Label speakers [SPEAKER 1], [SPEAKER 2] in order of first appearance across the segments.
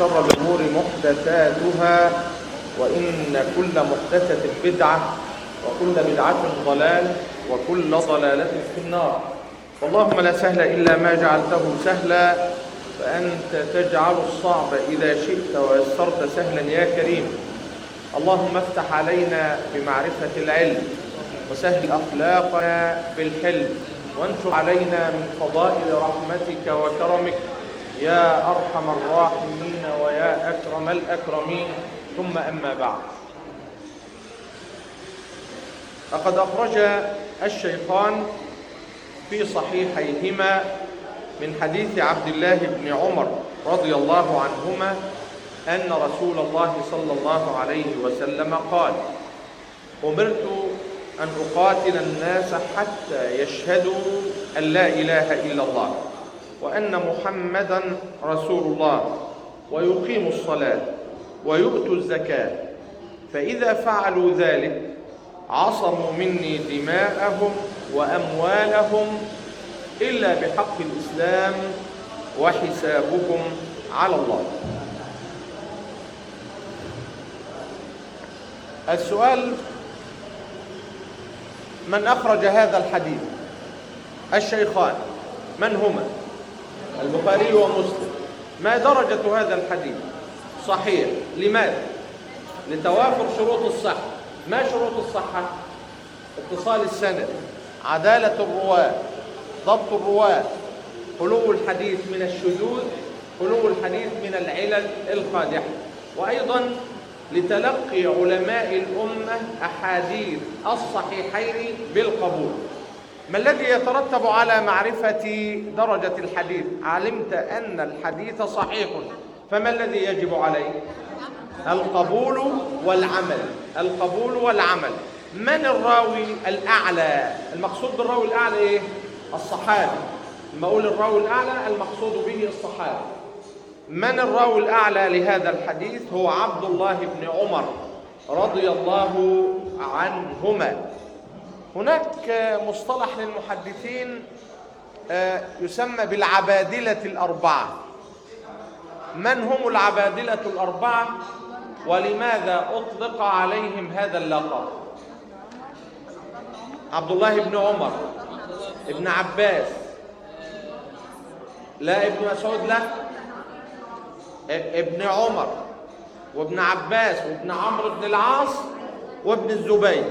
[SPEAKER 1] وشر الأمور محدثاتها وإن كل محدثة بدعة وكل بدعة ضلال وكل ضلالة في النار واللهم لا سهل إلا ما جعلته سهلا فأنت تجعل الصعب إذا شئت ويسرت سهلا يا كريم اللهم افتح علينا بمعرفة العلم وسهل أخلاقنا بالحلم وانشر علينا من فضائل رحمتك وكرمك يا أرحم الراحمين ويا أكرم الأكرمين ثم أما بعد لقد أخرج الشيخان في صحيحيهما من حديث عبد الله بن عمر رضي الله عنهما أن رسول الله صلى الله عليه وسلم قال أمرت أن أقاتل الناس حتى يشهدوا أن لا إله إلا الله وأن محمدا رسول الله ويقيموا الصلاة ويؤتوا الزكاة فإذا فعلوا ذلك عصموا مني دماءهم وأموالهم إلا بحق الإسلام وحسابهم على الله السؤال من أخرج هذا الحديث الشيخان من هما البخاري ومسلم ما درجة هذا الحديث صحيح لماذا لتوافر شروط الصحة ما شروط الصحة اتصال السند عدالة الرواة ضبط الرواة خلو الحديث من الشذوذ خلو الحديث من العلل القادحة وأيضا لتلقي علماء الأمة أحاديث الصحيحين بالقبول ما الذي يترتب على معرفة درجة الحديث علمت أن الحديث صحيح فما الذي يجب عليه القبول والعمل القبول والعمل من الراوي الأعلى المقصود بالراوي الأعلى إيه الصحابي لما أقول الراوي الأعلى المقصود به الصحابي من الراوي الأعلى لهذا الحديث هو عبد الله بن عمر رضي الله عنهما هناك مصطلح للمحدثين يسمى بالعبادلة الأربعة من هم العبادلة الأربعة ولماذا أطلق عليهم هذا اللقب عبد الله بن عمر ابن عباس لا ابن مسعود لا ابن عمر وابن عباس وابن عمرو بن العاص وابن الزبير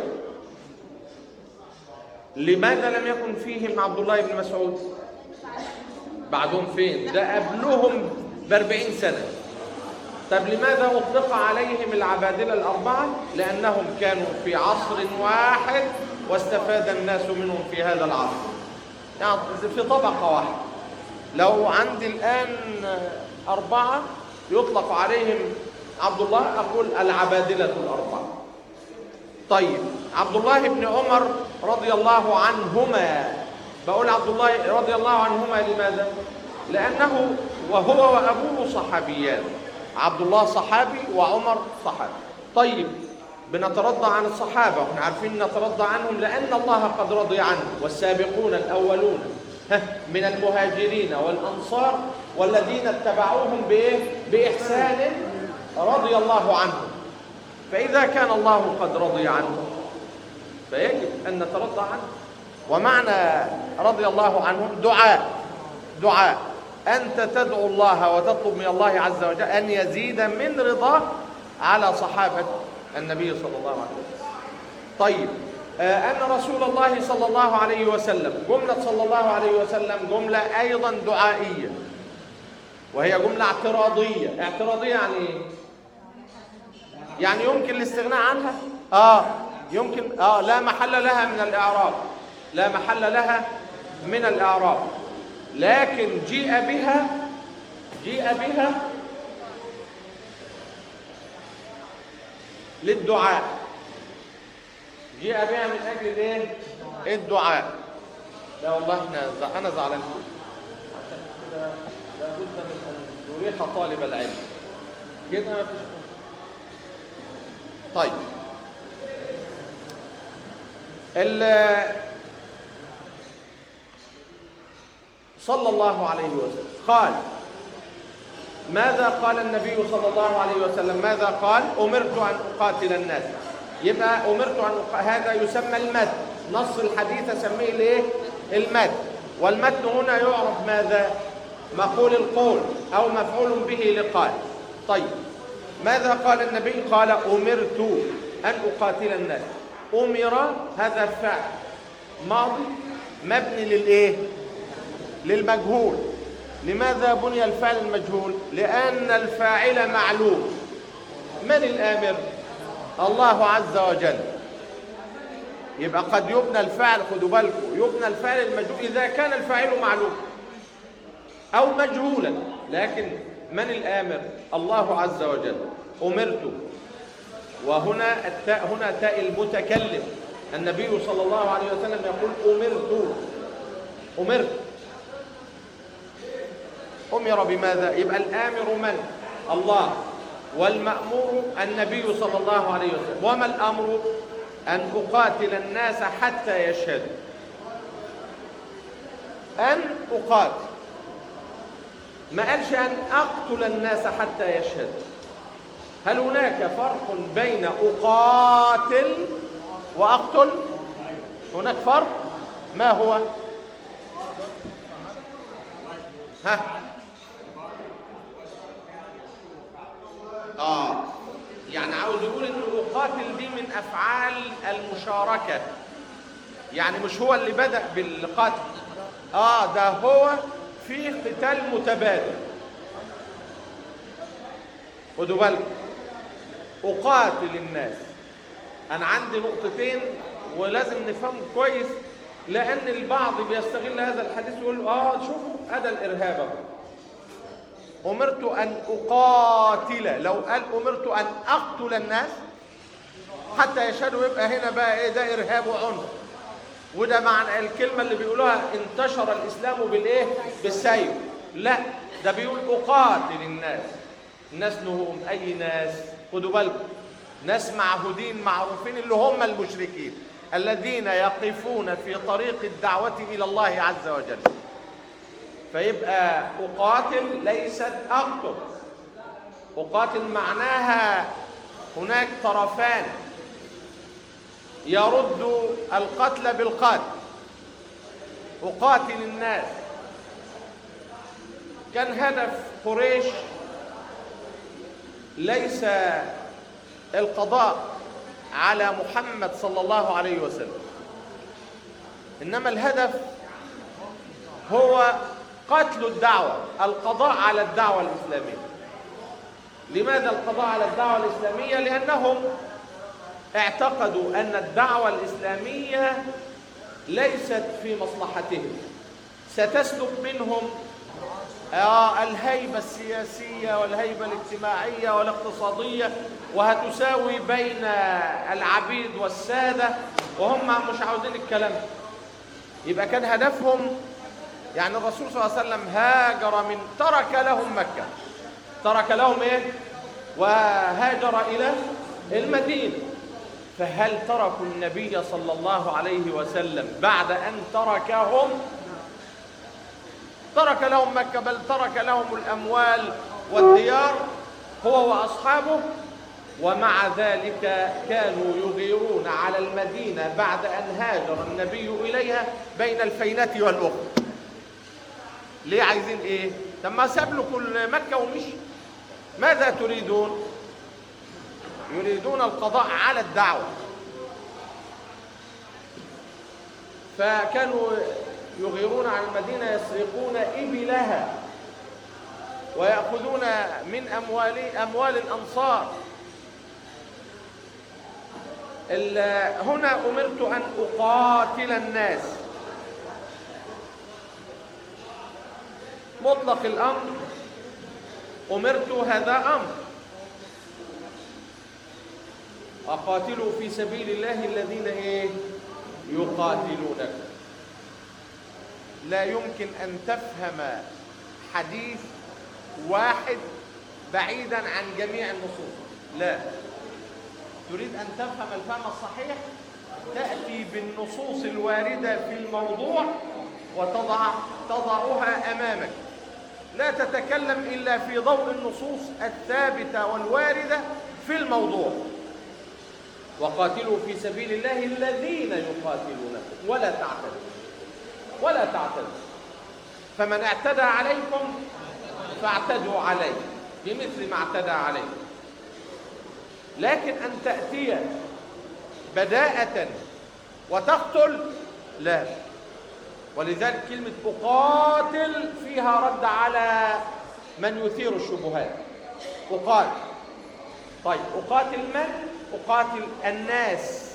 [SPEAKER 1] لماذا لم يكن فيهم عبد الله بن مسعود بعدهم فين ده قبلهم بأربعين سنة طب لماذا أطلق عليهم العبادلة الأربعة لأنهم كانوا في عصر واحد واستفاد الناس منهم في هذا العصر يعني في طبقة واحدة لو عندي الآن أربعة يطلق عليهم عبد الله أقول العبادلة الأربعة طيب عبد الله بن عمر رضي الله عنهما بقول عبد الله رضي الله عنهما لماذا لأنه وهو وأبوه صحابيان عبد الله صحابي وعمر صحابي طيب بنترضى عن الصحابة واحنا عارفين نترضى عنهم لأن الله قد رضي عنهم والسابقون الأولون من المهاجرين والأنصار والذين اتبعوهم بإيه؟ بإحسان رضي الله عنهم فإذا كان الله قد رضي عنهم فيجب أن نترضى عنه ومعنى رضي الله عنهم دعاء دعاء أنت تدعو الله وتطلب من الله عز وجل أن يزيد من رضاه على صحابة النبي صلى الله عليه وسلم طيب أن رسول الله صلى الله عليه وسلم جملة صلى الله عليه وسلم جملة أيضا دعائية وهي جملة اعتراضية اعتراضية يعني ايه؟ يعني يمكن الاستغناء عنها آه يمكن آه لا محل لها من الإعراب لا محل لها من الإعراب لكن جيء بها جيء بها للدعاء جيء بها من أجل الايه الدعاء لا والله احنا انا زعلان عشان كده لابد من ان نريح طالب العلم كده ما فيش طيب صلى الله عليه وسلم قال ماذا قال النبي صلى الله عليه وسلم ماذا قال أمرت أن أقاتل الناس يبقى أمرت أن أق... هذا يسمى المد نص الحديث أسميه الايه المد والمتن هنا يعرف ماذا مقول القول أو مفعول به لقال طيب ماذا قال النبي قال أمرت أن أقاتل الناس أمر هذا فعل ماضي مبني للإيه للمجهول لماذا بني الفعل المجهول لأن الفاعل معلوم من الآمر الله عز وجل يبقى قد يبنى الفعل خدوا بالكم يبنى الفعل المجهول إذا كان الفاعل معلوم أو مجهولا لكن من الآمر الله عز وجل أمرت وهنا التاء هنا تاء المتكلم النبي صلى الله عليه وسلم يقول أمرت أمرت أمر بماذا؟ يبقى الآمر من؟ الله والمأمور النبي صلى الله عليه وسلم وما الأمر؟ أن أقاتل الناس حتى يشهدوا أن أقاتل ما قالش أن أقتل الناس حتى يشهدوا هل هناك فرق بين أقاتل وأقتل؟ هناك فرق؟ ما هو؟ ها؟ آه يعني عاوز يقول إن أقاتل دي من أفعال المشاركة يعني مش هو اللي بدأ بالقتل آه ده هو في قتال متبادل خدوا بالكم أقاتل الناس أنا عندي نقطتين ولازم نفهم كويس لأن البعض بيستغل هذا الحديث ويقول آه شوفوا هذا الإرهاب أهو. أمرت أن أقاتل لو قال أمرت أن أقتل الناس حتى يشهدوا يبقى هنا بقى إيه ده إرهاب وعنف وده معنى الكلمة اللي بيقولوها انتشر الإسلام بالإيه؟ بالسيف لا ده بيقول أقاتل الناس الناس نهم أي ناس خدوا بالكم ناس معهودين معروفين اللي هم المشركين الذين يقفون في طريق الدعوة إلى الله عز وجل فيبقى أقاتل ليست أقتل أقاتل معناها هناك طرفان يرد القتل بالقتل أقاتل الناس كان هدف قريش ليس القضاء على محمد صلى الله عليه وسلم إنما الهدف هو قتل الدعوة القضاء على الدعوة الإسلامية لماذا القضاء على الدعوة الإسلامية؟ لأنهم اعتقدوا أن الدعوة الإسلامية ليست في مصلحتهم ستسلب منهم آه الهيبة السياسية والهيبة الاجتماعية والاقتصادية وهتساوي بين العبيد والسادة وهم مش عاوزين الكلام ده. يبقى كان هدفهم يعني الرسول صلى الله عليه وسلم هاجر من ترك لهم مكة ترك لهم ايه وهاجر إلى المدينة فهل تركوا النبي صلى الله عليه وسلم بعد أن تركهم ترك لهم مكة بل ترك لهم الأموال والديار هو وأصحابه ومع ذلك كانوا يغيرون على المدينة بعد أن هاجر النبي إليها بين الفينة والأخرى ليه عايزين إيه؟ لما ساب له كل مكة ومشي ماذا تريدون؟ يريدون القضاء على الدعوة فكانوا يغيرون على المدينة يسرقون إبلها ويأخذون من أموال أموال الأنصار هنا أمرت أن أقاتل الناس مطلق الأمر أمرت هذا أمر أقاتلوا في سبيل الله الذين إيه يقاتلونكم لا يمكن أن تفهم حديث واحد بعيدا عن جميع النصوص لا تريد أن تفهم الفهم الصحيح تأتي بالنصوص الواردة في الموضوع وتضع تضعها أمامك لا تتكلم إلا في ضوء النصوص الثابتة والواردة في الموضوع وقاتلوا في سبيل الله الذين يقاتلونكم ولا تعتدوا ولا تعتدوا فمن اعتدى عليكم فاعتدوا عليه بمثل ما اعتدى عليكم لكن أن تأتي بداءة وتقتل لا ولذلك كلمة أقاتل فيها رد على من يثير الشبهات أقاتل طيب أقاتل من؟ أقاتل الناس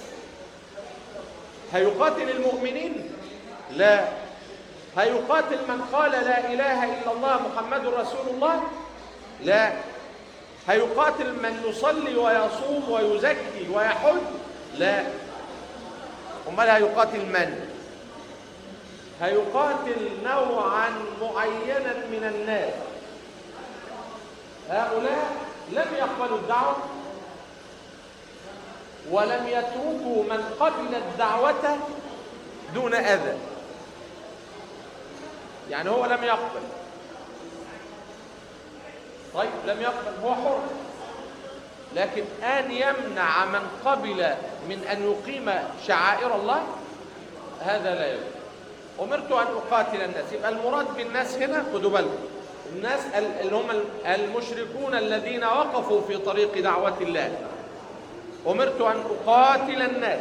[SPEAKER 1] هيقاتل المؤمنين؟ لا هيقاتل من قال لا إله إلا الله محمد رسول الله؟ لا هيقاتل من يصلي ويصوم ويزكي ويحج؟ لا امال هيقاتل من هيقاتل نوعا معينا من الناس هؤلاء لم يقبلوا الدعوه ولم يتركوا من قبل الدعوه دون اذى يعني هو لم يقبل طيب لم يقبل هو حر لكن أن يمنع من قبل من أن يقيم شعائر الله هذا لا يجوز أمرت أن أقاتل الناس يبقى المراد بالناس هنا خدوا بالكم الناس اللي هم المشركون الذين وقفوا في طريق دعوة الله أمرت أن أقاتل الناس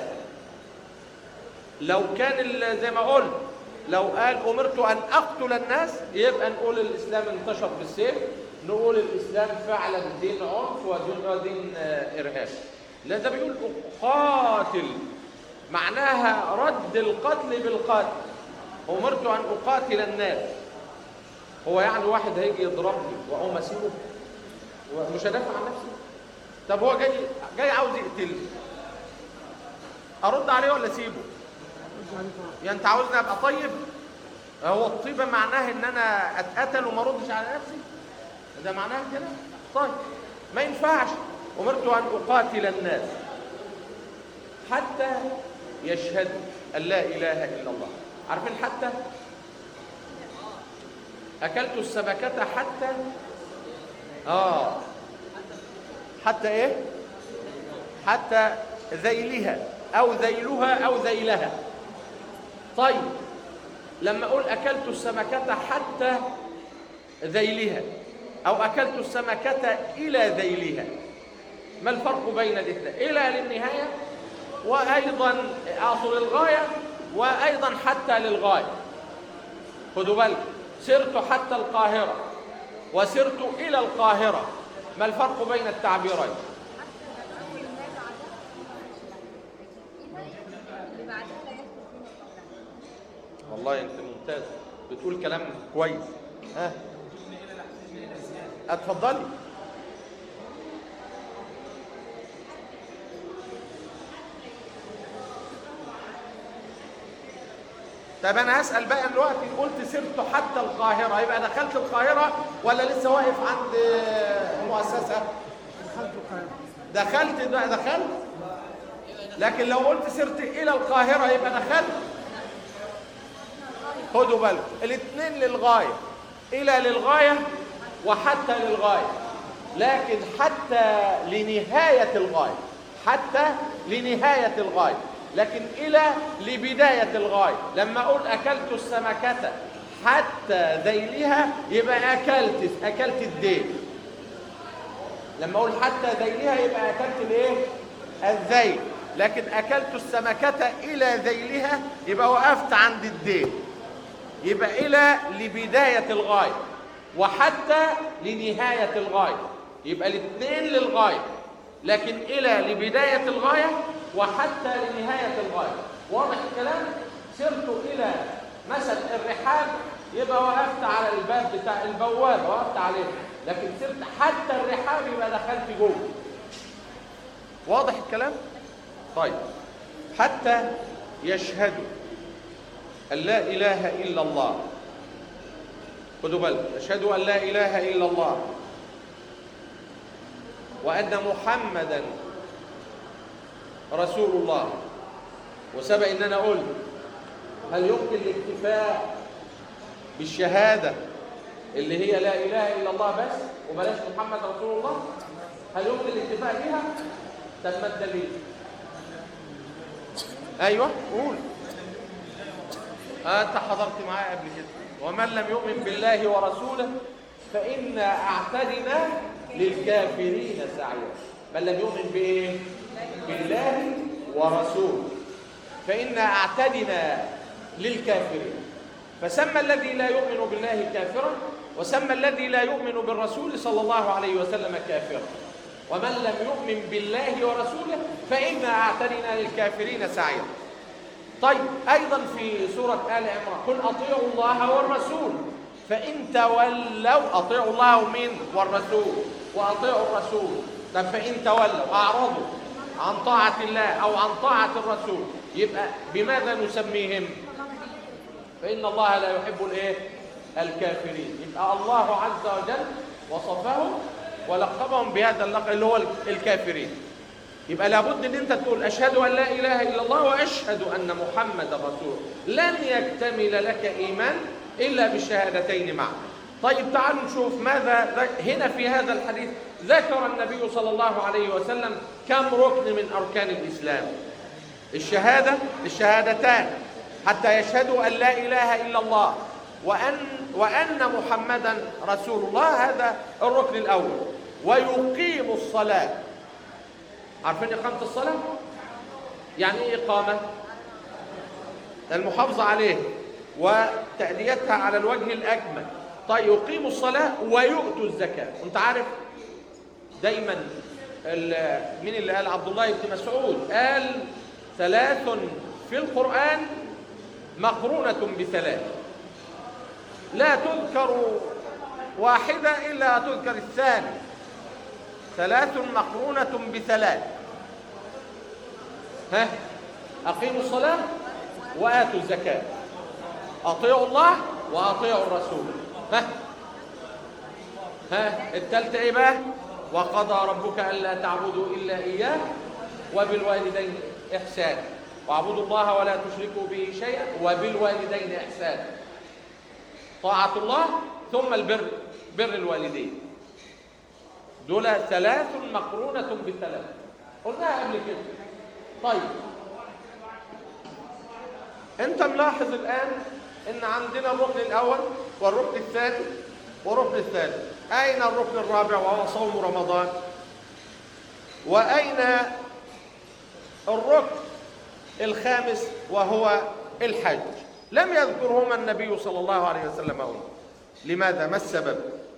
[SPEAKER 1] لو كان زي ما قلت لو قال أمرت أن أقتل الناس يبقى نقول الإسلام انتشر بالسيف نقول الإسلام فعلا دين عنف ودين, ودين إرهاب لا ده بيقول أقاتل معناها رد القتل بالقتل أمرت أن أقاتل الناس هو يعني واحد هيجي يضربني وأقوم أسيبه مش هدافع عن نفسي طب هو جاي جاي عاوز يقتلني أرد عليه ولا أسيبه؟ يعني أنت عاوزني أبقى طيب؟ هو الطيبة معناها إن أنا أتقتل وما أردش على نفسي؟ ده معناه كده طيب ما ينفعش امرت ان اقاتل الناس حتى يشهدوا ان لا اله الا الله عارفين حتى اكلت السمكه حتى اه حتى ايه حتى ذيلها او ذيلها او ذيلها طيب لما اقول اكلت السمكه حتى ذيلها أو أكلت السمكة إلى ذيلها ما الفرق بين الاثنين إلى للنهاية وأيضا أصل للغاية وأيضا حتى للغاية خدوا بالك سرت حتى القاهرة وسرت إلى القاهرة ما الفرق بين التعبيرين والله انت ممتاز بتقول كلام كويس ها اتفضلي طب انا هسال بقى دلوقتي قلت سرت حتى القاهره يبقى دخلت القاهره ولا لسه واقف عند مؤسسه
[SPEAKER 2] دخلت القاهرة
[SPEAKER 1] دخلت ده دخلت لكن لو قلت سرت الى القاهره يبقى دخلت خدوا بالكم الاثنين للغايه الى للغايه وحتى للغايه لكن حتى لنهايه الغايه حتى لنهايه الغايه لكن الى لبدايه الغايه لما اقول اكلت السمكه حتى ذيلها يبقى اكلت اكلت الديل لما اقول حتى ذيلها يبقى اكلت الايه الذيل لكن اكلت السمكه الى ذيلها يبقى وقفت عند الديل يبقى الى لبدايه الغايه وحتى لنهايه الغايه يبقى الاثنين للغايه لكن الى لبدايه الغايه وحتى لنهايه الغايه واضح الكلام سرت الى مثلا الرحاب يبقى وقفت على الباب بتاع البوابه وقفت عليه لكن سرت حتى الرحاب يبقى دخلت جوه واضح الكلام طيب حتى يشهدوا أن لا إله إلا الله خدوا بالك أشهدوا أن لا إله إلا الله وأن محمدا رسول الله وسبق إن أنا قلت هل يمكن الاكتفاء بالشهادة اللي هي لا اله الا الله بس وبلاش محمد رسول الله هل يمكن الاتفاق بها طب ما الدليل ايوه قول انت حضرت معايا قبل كده ومن لم يؤمن بالله ورسوله فإنا أعتدنا للكافرين سعيا من لم يؤمن بإيه؟ بالله ورسوله فإنا أعتدنا للكافرين فسمى الذي لا يؤمن بالله كافرا وسمى الذي لا يؤمن بالرسول صلى الله عليه وسلم كافرا ومن لم يؤمن بالله ورسوله فإنا أعتدنا للكافرين سعيا طيب أيضا في سورة آل عمران قل أطيعوا الله والرسول فإن تولوا أطيعوا الله ومين والرسول وأطيعوا الرسول طب فإن تولوا أعرضوا عن طاعة الله أو عن طاعة الرسول يبقى بماذا نسميهم فإن الله لا يحب الإيه الكافرين يبقى الله عز وجل وصفهم ولقبهم بهذا اللقب اللي هو الكافرين يبقى لابد ان انت تقول اشهد ان لا اله الا الله واشهد ان محمدا رسول لن يكتمل لك ايمان الا بالشهادتين معا طيب تعالوا نشوف ماذا هنا في هذا الحديث ذكر النبي صلى الله عليه وسلم كم ركن من اركان الاسلام الشهاده الشهادتان حتى يشهدوا ان لا اله الا الله وان وان محمدا رسول الله هذا الركن الاول ويقيم الصلاه عارفين إقامة الصلاة؟ يعني إيه إقامة؟ المحافظة عليه وتأديتها على الوجه الأكمل طيب يقيموا الصلاة ويؤتوا الزكاة أنت عارف دايما مين اللي قال عبد الله بن مسعود قال ثلاث في القرآن مقرونة بثلاث لا تذكر واحدة إلا تذكر الثاني ثلاث مقرونة بثلاث ها أقيموا الصلاة وآتوا الزكاة أطيعوا الله وأطيعوا الرسول ها ها التالتة إيه بقى وقضى ربك ألا تعبدوا إلا إياه وبالوالدين إحسانا واعبدوا الله ولا تشركوا به شيئا وبالوالدين إحسانا طاعة الله ثم البر بر الوالدين دول ثلاث مقرونة بثلاث قلناها قبل كده طيب انت ملاحظ الآن ان عندنا الركن الأول والركن الثاني والركن الثالث أين الركن الرابع وهو صوم رمضان وأين الركن الخامس وهو الحج لم يذكرهما النبي صلى الله عليه وسلم هنا لماذا ما السبب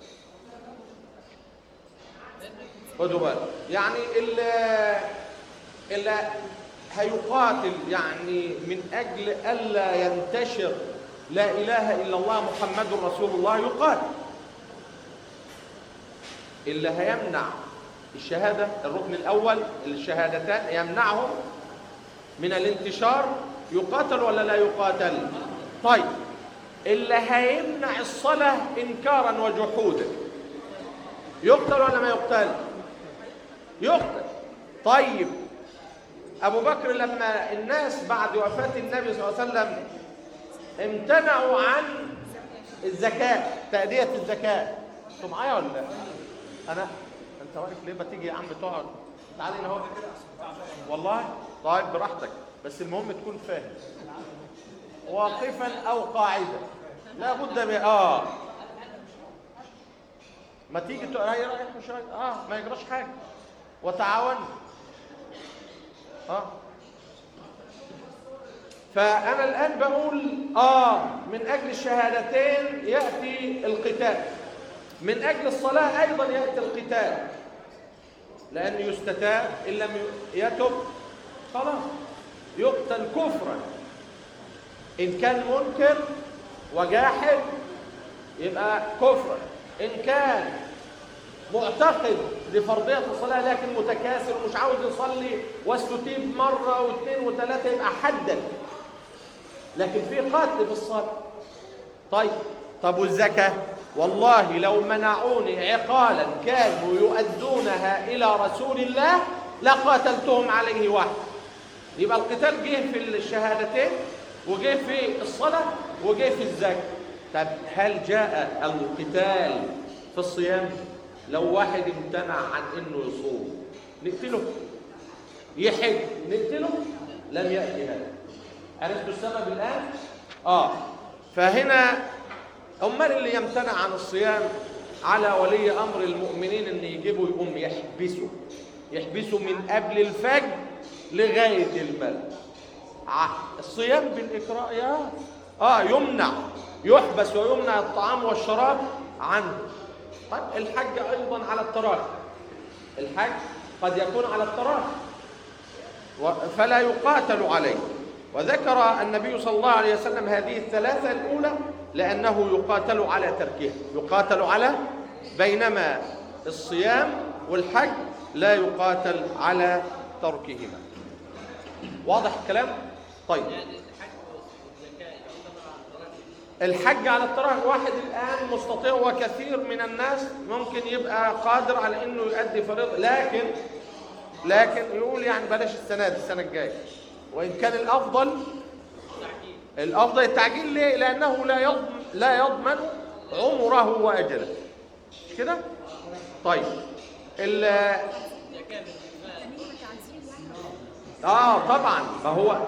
[SPEAKER 1] خدوا بالك يعني اللي اللي هيقاتل يعني من اجل الا ينتشر لا اله الا الله محمد رسول الله يقاتل اللي هيمنع الشهاده الركن الاول الشهادتان يمنعهم من الانتشار يقاتل ولا لا يقاتل طيب اللي هيمنع الصلاه انكارا وجحودا يقتل ولا ما يقتل يقتل طيب ابو بكر لما الناس بعد وفاه النبي صلى الله عليه وسلم امتنعوا عن الزكاه تاديه الزكاه انتوا معايا ولا لا انا انت واقف ليه ما تيجي يا عم تقعد تعالى هنا اهو والله طيب براحتك بس المهم تكون فاهم واقفا او قاعدا لا بد من اه ما تيجي تقول هي رايح مش رايح اه ما يجراش حاجه وتعاون اه فانا الان بقول اه من اجل الشهادتين ياتي القتال من اجل الصلاه ايضا ياتي القتال لانه يستتاب ان لم يتب خلاص يقتل كفرا ان كان منكر وجاحد يبقى كفرا ان كان معتقد لفرضية الصلاة لكن متكاسل ومش عاوز يصلي واستتيب مرة واثنين وثلاثة يبقى حدا لكن في قتل في الصلاة طيب طب والزكاة والله لو منعوني عقالا كانوا يؤدونها إلى رسول الله لقاتلتهم عليه واحد يبقى القتال جه في الشهادتين وجه في الصلاة وجه في الزكاة طب هل جاء القتال في الصيام لو واحد امتنع عن انه يصوم نقتله يحج نقتله لم ياتي هذا عرفتوا السبب الان اه فهنا امال اللي يمتنع عن الصيام على ولي امر المؤمنين ان يجيبوا يقوم يحبسه يحبسه من قبل الفجر لغايه المغرب ع- الصيام بالاكراه يا اه يمنع يحبس ويمنع الطعام والشراب عنه طيب الحج ايضا على التراخي الحج قد يكون على التراخي و- فلا يقاتل عليه وذكر النبي صلى الله عليه وسلم هذه الثلاثة الأولى لأنه يقاتل على تركها يقاتل على بينما الصيام والحج لا يقاتل على تركهما واضح الكلام؟ طيب الحج على التراخي واحد الآن مستطيع وكثير من الناس ممكن يبقى قادر على إنه يؤدي فريضة لكن لكن يقول يعني بلاش السنة دي السنة الجاية وإن كان الأفضل الأفضل التعجيل ليه؟ لأنه لا يضمن لا يضمن عمره وأجله مش كده؟ طيب ال اه طبعا ما هو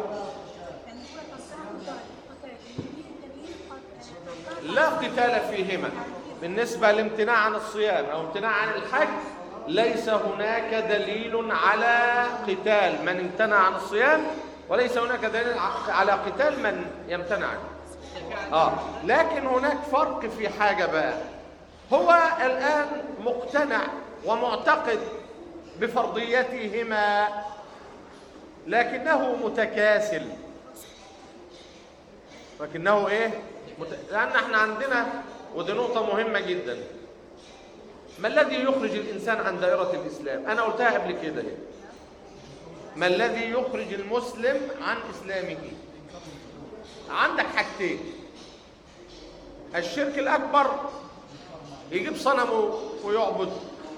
[SPEAKER 1] لا قتال فيهما بالنسبة لامتناع عن الصيام أو امتناع عن الحج ليس هناك دليل على قتال من امتنع عن الصيام وليس هناك دليل ع- على قتال من يمتنع عنه آه لكن هناك فرق في حاجة بقى هو الآن مقتنع ومعتقد بفرضيتهما لكنه متكاسل لكنه ايه مت... لان احنا عندنا ودي نقطة مهمة جدا ما الذي يخرج الانسان عن دائرة الاسلام انا قلتها قبل كده هنا. ما الذي يخرج المسلم عن اسلامه عندك حاجتين الشرك الاكبر يجيب صنمه ويعبد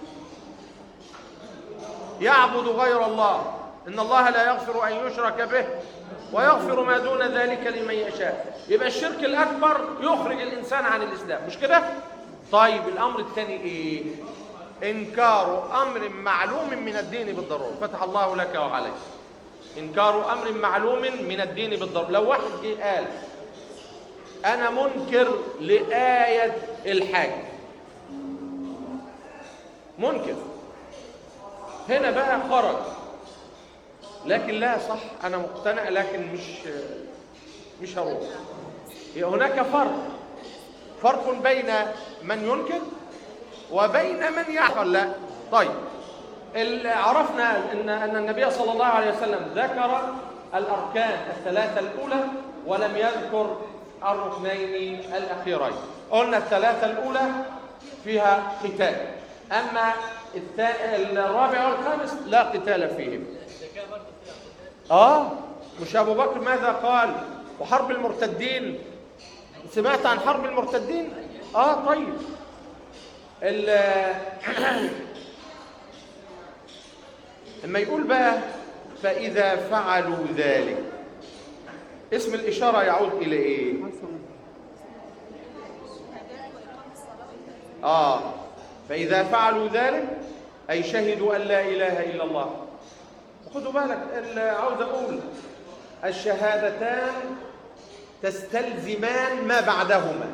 [SPEAKER 1] يعبد غير الله إن الله لا يغفر أن يشرك به ويغفر ما دون ذلك لمن يشاء يبقى الشرك الأكبر يخرج الإنسان عن الإسلام مش كده؟ طيب الأمر الثاني إيه؟ إنكار أمر معلوم من الدين بالضرورة فتح الله لك وعليك إنكار أمر معلوم من الدين بالضرورة لو واحد جه قال أنا منكر لآية الحج منكر هنا بقى خرج لكن لا صح انا مقتنع لكن مش مش هروح يبقى هناك فرق فرق بين من ينكر وبين من يعقل لا طيب ال- عرفنا ان ان النبي صلى الله عليه وسلم ذكر الاركان الثلاثه الاولى ولم يذكر الركنين الاخيرين قلنا الثلاثه الاولى فيها قتال اما الثا- الرابع والخامس لا قتال فيهم اه مش ابو بكر ماذا قال وحرب المرتدين سمعت عن حرب المرتدين اه طيب ال- لما يقول بقى فاذا فعلوا ذلك اسم الاشاره يعود الى ايه اه فاذا فعلوا ذلك اي شهدوا ان لا اله الا الله خدوا بالك ال- عاوز اقول الشهادتان تستلزمان ما بعدهما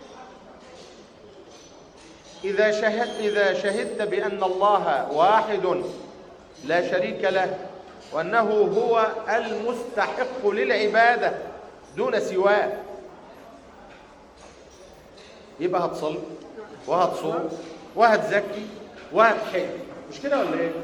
[SPEAKER 1] إذا شهد إذا شهدت بأن الله واحد لا شريك له وأنه هو المستحق للعبادة دون سواه يبقى هتصلي وهتصوم وهتزكي وهتحج مش كده ولا ايه؟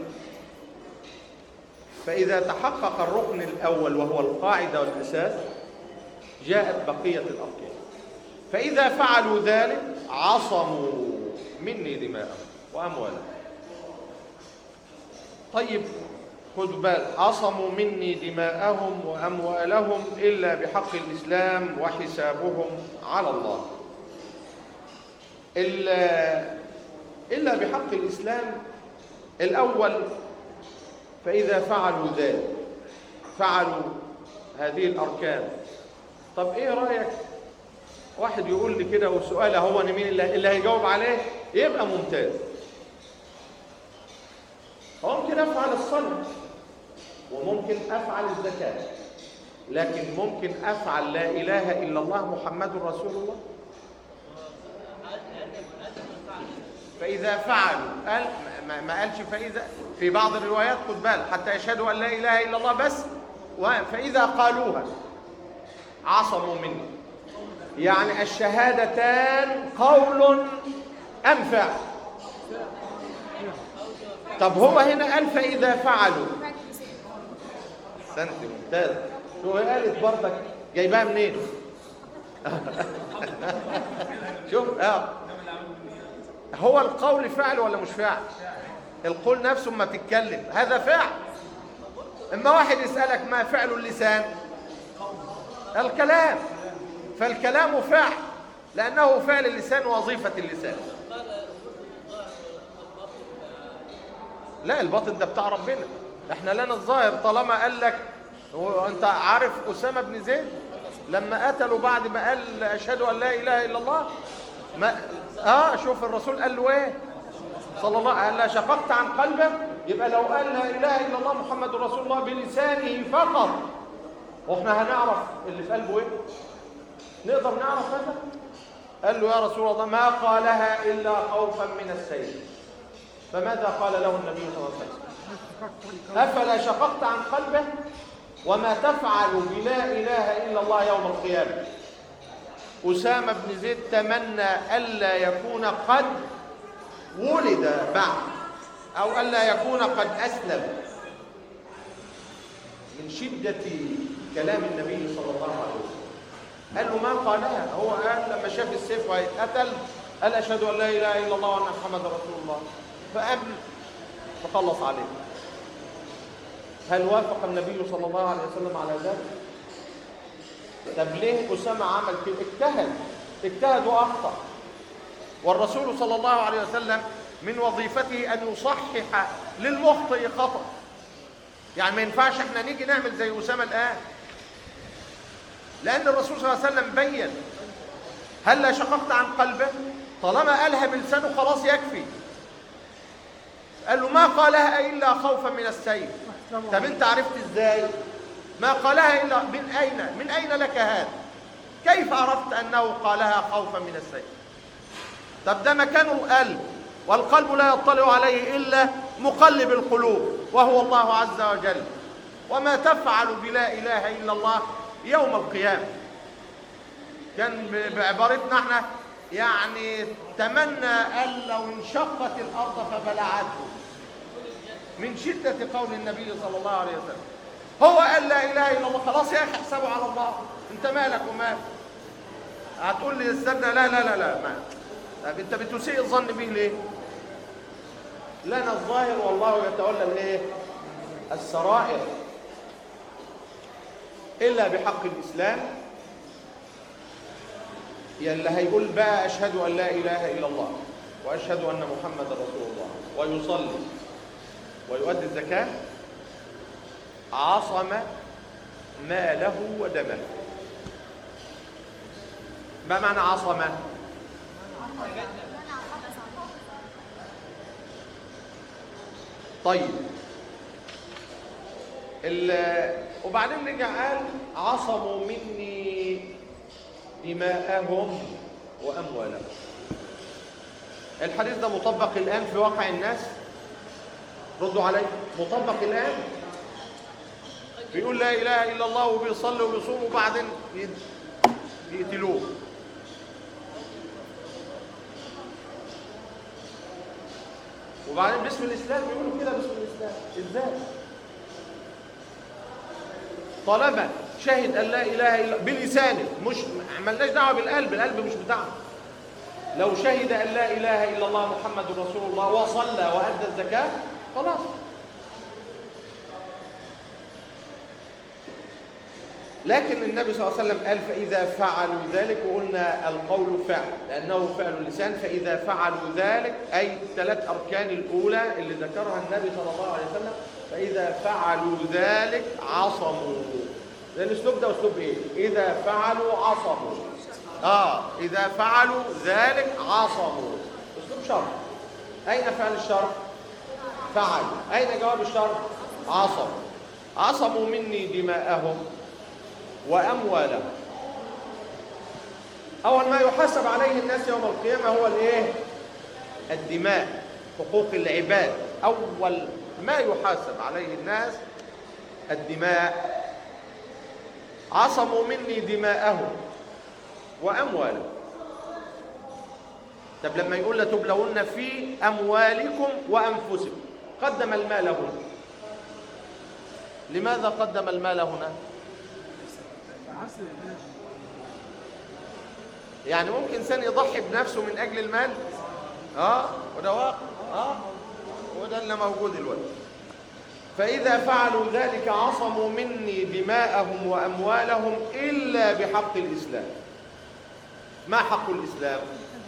[SPEAKER 1] فإذا تحقق الركن الأول وهو القاعدة والأساس جاءت بقية الأركان فإذا فعلوا ذلك عصموا مني دماءهم وأموالهم طيب خذ بال عصموا مني دماءهم وأموالهم إلا بحق الإسلام وحسابهم على الله إلا إلا بحق الإسلام الأول فإذا فعلوا ذلك فعلوا هذه الأركان طب إيه رأيك واحد يقول لي كده وسؤال هو أنا مين اللي, اللي هيجاوب عليه يبقى ممتاز ممكن أفعل الصلاة وممكن أفعل الزكاة لكن ممكن أفعل لا إله إلا الله محمد رسول الله فإذا فعلوا قال ما- ما قالش فإذا في بعض الروايات خد بالك حتى يشهدوا أن لا إله إلا الله بس و- فإذا قالوها عصموا مني يعني الشهادتان قول أم فعل طب هو هنا قال فإذا فعلوا أحسنت ممتاز شو هي قالت برضك جايباها منين؟ شوف اه هو القول فعل ولا مش فعل؟ القول نفسه ما تتكلم هذا فعل اما واحد يسألك ما فعل اللسان الكلام فالكلام فعل لأنه فعل اللسان وظيفة اللسان لا الباطن ده بتاع ربنا احنا لنا الظاهر طالما قال لك هو انت عارف اسامه بن زيد لما قتلوا بعد ما قال اشهد ان لا اله الا الله ما اه شوف الرسول قال له ايه صلى الله عليه وسلم شققت عن قلبه يبقى لو قال لا اله الا الله محمد رسول الله بلسانه فقط واحنا هنعرف اللي في قلبه ايه نقدر نعرف هذا قال له يا رسول الله ما قالها الا خوفا من السيف فماذا قال له النبي صلى الله عليه وسلم أفلا شققت عن قلبه وما تفعل بلا إله إلا الله يوم القيامة أسامة بن زيد تمنى ألا يكون قد ولد بعد أو ألا يكون قد أسلم من شدة كلام النبي صلى الله عليه وسلم قال له ما قالها هو قال لما شاف السيف وهيتقتل قال أشهد أن لا إله إلا الله وأن محمد رسول الله فقام تخلص عليه هل وافق النبي صلى الله عليه وسلم على ذلك طب ليه أسامة عمل كده اجتهد اجتهد وأخطأ والرسول صلى الله عليه وسلم من وظيفته أن يصحح للمخطئ خطأ يعني ما ينفعش احنا نيجي نعمل زي أسامة الآن لأن الرسول صلى الله عليه وسلم بين هل لا شققت عن قلبه طالما قالها بلسانه خلاص يكفي قال له ما قالها إلا خوفا من السيف طب انت عرفت ازاي ما قالها إلا من أين من أين لك هذا كيف عرفت أنه قالها خوفا من السيف طب ده مكان القلب والقلب لا يطلع عليه إلا مقلب القلوب وهو الله عز وجل وما تفعل بلا إله إلا الله يوم القيامة كان ب- بعبارتنا احنا يعني تمنى أن لو انشقت الأرض فبلعته من شدة قول النبي صلى الله عليه وسلم هو قال لا إله إلا الله خلاص يا أخي احسبه على الله أنت مالك ومال هتقول لي استنى لا لا لا لا ما طب أنت بتسيء الظن به ليه؟ لنا الظاهر والله يتولى الايه؟ السرائر إلا بحق الإسلام يا اللي هيقول بقى أشهد أن لا إله إلا الله وأشهد أن محمد رسول الله ويصلي ويؤدي الزكاة عصم ماله ودمه ما معنى عصم طيب ال- وبعدين رجع قال عصموا مني دماءهم واموالهم الحديث ده مطبق الان في واقع الناس ردوا علي مطبق الان بيقول لا اله الا الله وبيصلي وبيصوم وبعدين ي- يقتلوه وبعدين باسم الاسلام بيقولوا كده باسم الاسلام ازاي طالما شهد ان لا اله الا بلسانه مش ملناش دعوه بالقلب القلب مش بتاعنا لو شهد ان لا اله الا الله محمد رسول الله وصلى وادى الزكاه خلاص لكن النبي صلى الله عليه وسلم قال فإذا فعلوا ذلك وقلنا القول فعل لأنه فعل اللسان فإذا فعلوا ذلك أي الثلاث أركان الأولى اللي ذكرها النبي صلى الله عليه وسلم فإذا فعلوا ذلك عصموا ده الأسلوب ده أسلوب إيه؟ إذا فعلوا عصموا اه اذا فعلوا ذلك عصموا اسلوب شرط اين فعل الشرط فعل اين جواب الشرط عصموا عصموا مني دماءهم واموالهم اول ما يحاسب عليه الناس يوم القيامه هو الايه الدماء حقوق العباد اول ما يحاسب عليه الناس الدماء عصموا مني دماءهم واموالهم طب لما يقول لتبلون في اموالكم وانفسكم قدم المال هنا لماذا قدم المال هنا يعني ممكن انسان يضحي بنفسه من اجل المال اه وده واقع اه وده اللي موجود دلوقتي فإذا فعلوا ذلك عصموا مني دماءهم وأموالهم إلا بحق الإسلام ما حق الإسلام؟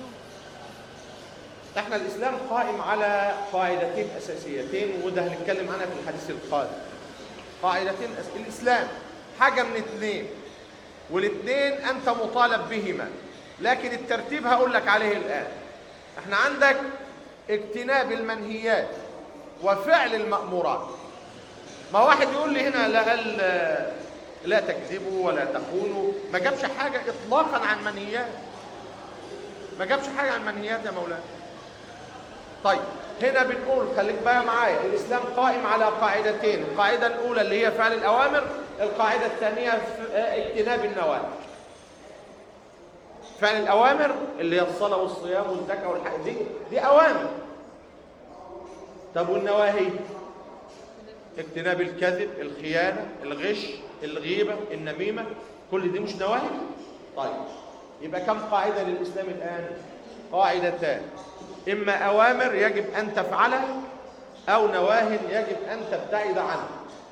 [SPEAKER 1] احنا الإسلام قائم على قاعدتين أساسيتين وده هنتكلم عنها في الحديث القادم قاعدتين أس... الإسلام حاجة من اثنين والاثنين أنت مطالب بهما لكن الترتيب هقول لك عليه الآن احنا عندك اجتناب المنهيات وفعل المأمورات ما واحد يقول لي هنا لا قال لا تكذبوا ولا تخونوا ما جابش حاجة إطلاقا عن منهيات ما جابش حاجة عن منهيات يا مولانا طيب هنا بنقول خليك بقى معايا الإسلام قائم على قاعدتين القاعدة الأولى اللي هي فعل الأوامر القاعدة الثانية اجتناب النواهي فعل الأوامر اللي هي الصلاة والصيام والزكاة والحج دي دي أوامر طب والنواهي اجتناب الكذب الخيانة الغش الغيبة النميمة كل دي مش نواهي طيب يبقى كم قاعدة للإسلام الآن قاعدتان إما أوامر يجب أن تفعلها أو نواه يجب أن تبتعد عنها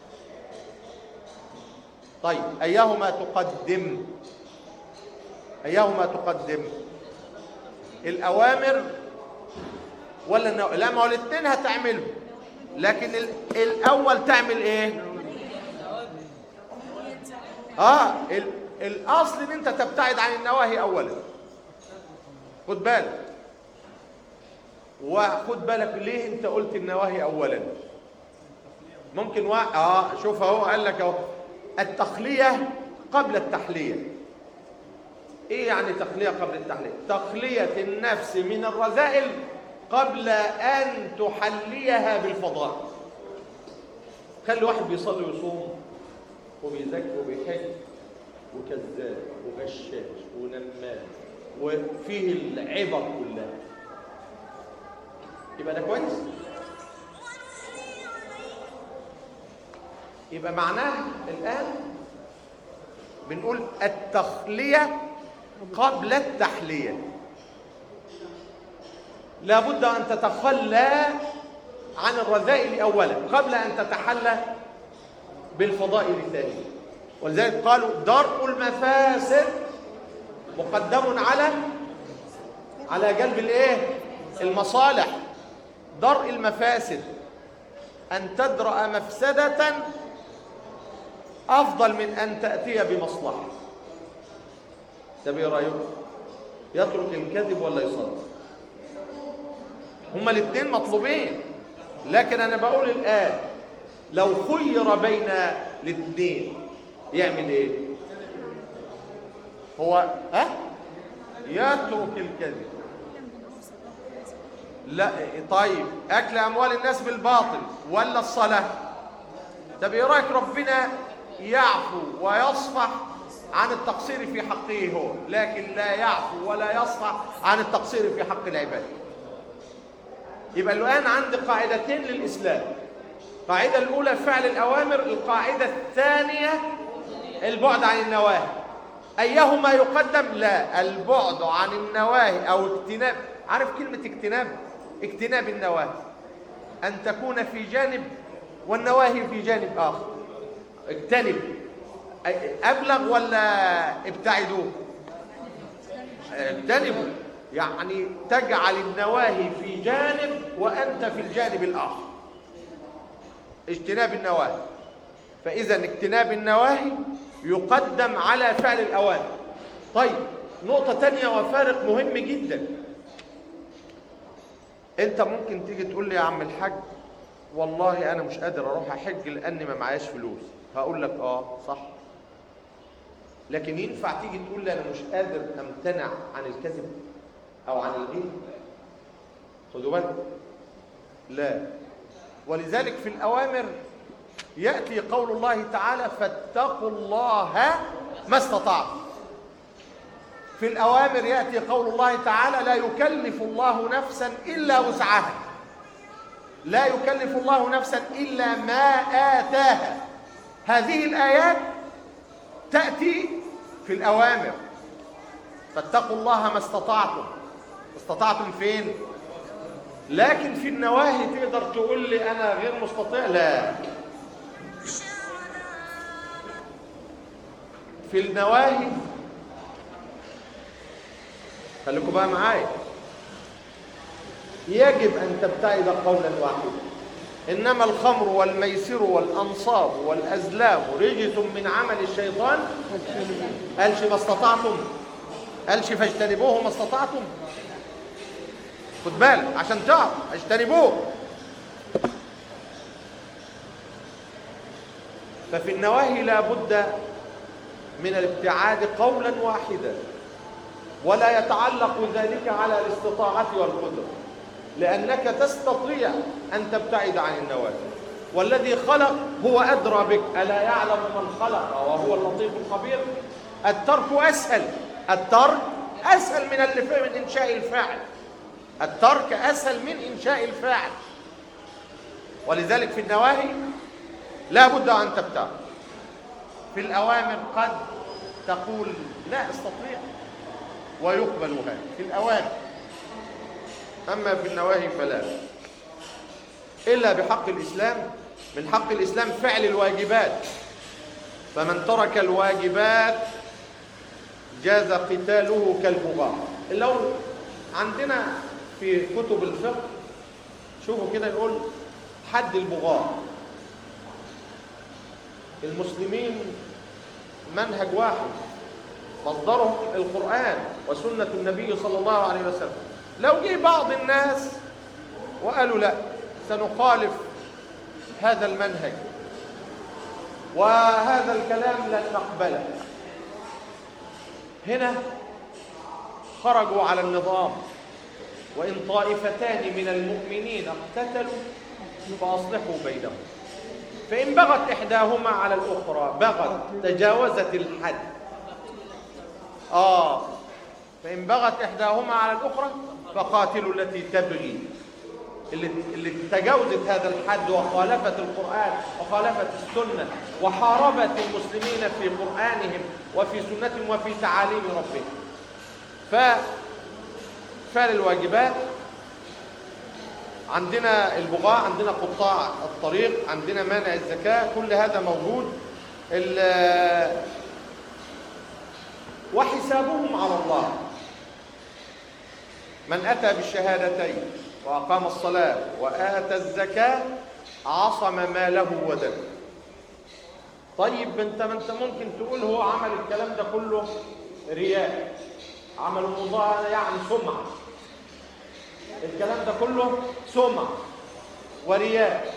[SPEAKER 1] طيب أيهما تقدم أيهما تقدم الأوامر ولا النو... لا ما هو الاثنين هتعمله لكن ال... الأول تعمل إيه آه ال... الأصل إن أنت تبتعد عن النواهي أولا خد بالك وخد بالك ليه أنت قلت النواهي أولا ممكن وا... آه شوف أهو قال لك أهو التخلية قبل التحلية ايه يعني تخلية قبل التحلية تخلية النفس من الرذائل قبل ان تحليها بالفضائل خلي واحد بيصلي ويصوم وبيزكي وبيحج وكذاب وغشاش ونمام وفيه العبر كلها يبقى ده كويس يبقى معناه الآن بنقول التخلية قبل التحلية لابد أن تتخلى عن الرذائل أولا قبل أن تتحلى بالفضائل ثانيا ولذلك قالوا درء المفاسد مقدم على على جلب الايه المصالح درء المفاسد أن تدرأ مفسدة أفضل من أن تأتي بمصلحة طب ايه رأيكم؟ يترك الكذب ولا يصدق؟ هما الاثنين مطلوبين لكن أنا بقول الآن لو خير بين الاثنين يعمل ايه؟ هو ها؟ يترك الكذب لا طيب اكل اموال الناس بالباطل ولا الصلاه طب ايه رايك ربنا يعفو ويصفح عن التقصير في حقه هو لكن لا يعفو ولا يصفح عن التقصير في حق العباد يبقى الان عندي قاعدتين للاسلام القاعده الاولى فعل الاوامر القاعده الثانيه البعد عن النواهي ايهما يقدم لا البعد عن النواهي او اجتناب عارف كلمه اجتناب اجتناب النواهي أن تكون في جانب والنواهي في جانب آخر اجتنب أبلغ ولا ابتعدوا اجتنبوا يعني تجعل النواهي في جانب وأنت في الجانب الآخر اجتناب النواهي فإذا اجتناب النواهي يقدم على فعل الأوامر طيب نقطة تانية وفارق مهم جدا انت ممكن تيجي تقول لي يا عم الحاج والله انا مش قادر اروح احج لاني ما معاياش فلوس هقول لك اه صح لكن ينفع تيجي تقول لي انا مش قادر امتنع عن الكذب او عن الغيب خدوا بالك لا ولذلك في الاوامر ياتي قول الله تعالى فاتقوا الله ما استطعتم في الأوامر يأتي قول الله تعالى لا يكلف الله نفسا إلا وسعها لا يكلف الله نفسا إلا ما آتاها هذه الآيات تأتي في الأوامر فاتقوا الله ما استطعتم استطعتم فين لكن في النواهي تقدر تقول لي أنا غير مستطيع لا في النواهي خليكم بقى معايا يجب أن تبتعد قولا واحدا إنما الخمر والميسر والأنصاب والأزلام رجس من عمل الشيطان قالش ما استطعتم قالش فاجتنبوه ما استطعتم خد بالك عشان تعرف اجتنبوه ففي النواهي لا بد من الابتعاد قولا واحدا ولا يتعلق ذلك على الاستطاعة والقدرة لأنك تستطيع أن تبتعد عن النوافل والذي خلق هو أدرى بك ألا يعلم من خلق وهو اللطيف الخبير الترك أسهل الترك أسهل من من إنشاء الفاعل الترك أسهل من إنشاء الفاعل ولذلك في النواهي لا بد أن تبتعد في الأوامر قد تقول لا استطيع ويقبل هذا في الأوامر أما في النواهي فلا إلا بحق الإسلام من حق الإسلام فعل الواجبات فمن ترك الواجبات جاز قتاله كالبغاء لو عندنا في كتب الفقه شوفوا كده يقول حد البغاء المسلمين منهج واحد مصدرهم القرآن وسنة النبي صلى الله عليه وسلم لو جه بعض الناس وقالوا لا سنخالف هذا المنهج وهذا الكلام لن نقبله هنا خرجوا على النظام وإن طائفتان من المؤمنين اقتتلوا فأصلحوا بينهم فإن بغت إحداهما على الأخرى بغت تجاوزت الحد آه فإن بغت إحداهما على الأخرى فقاتلوا التي تبغي اللي, اللي تجاوزت هذا الحد وخالفت القرآن وخالفت السنة وحاربت المسلمين في قرآنهم وفي سنتهم وفي تعاليم ربهم ففعل الواجبات عندنا البغاء عندنا قطاع الطريق عندنا مانع الزكاة كل هذا موجود وحسابهم على الله من أتى بالشهادتين وأقام الصلاة وآتى الزكاة عصم ماله ودمه طيب انت ما انت ممكن تقول هو عمل الكلام ده كله رياء عمل مضاهنة يعني سمعة الكلام ده كله سمعة ورياء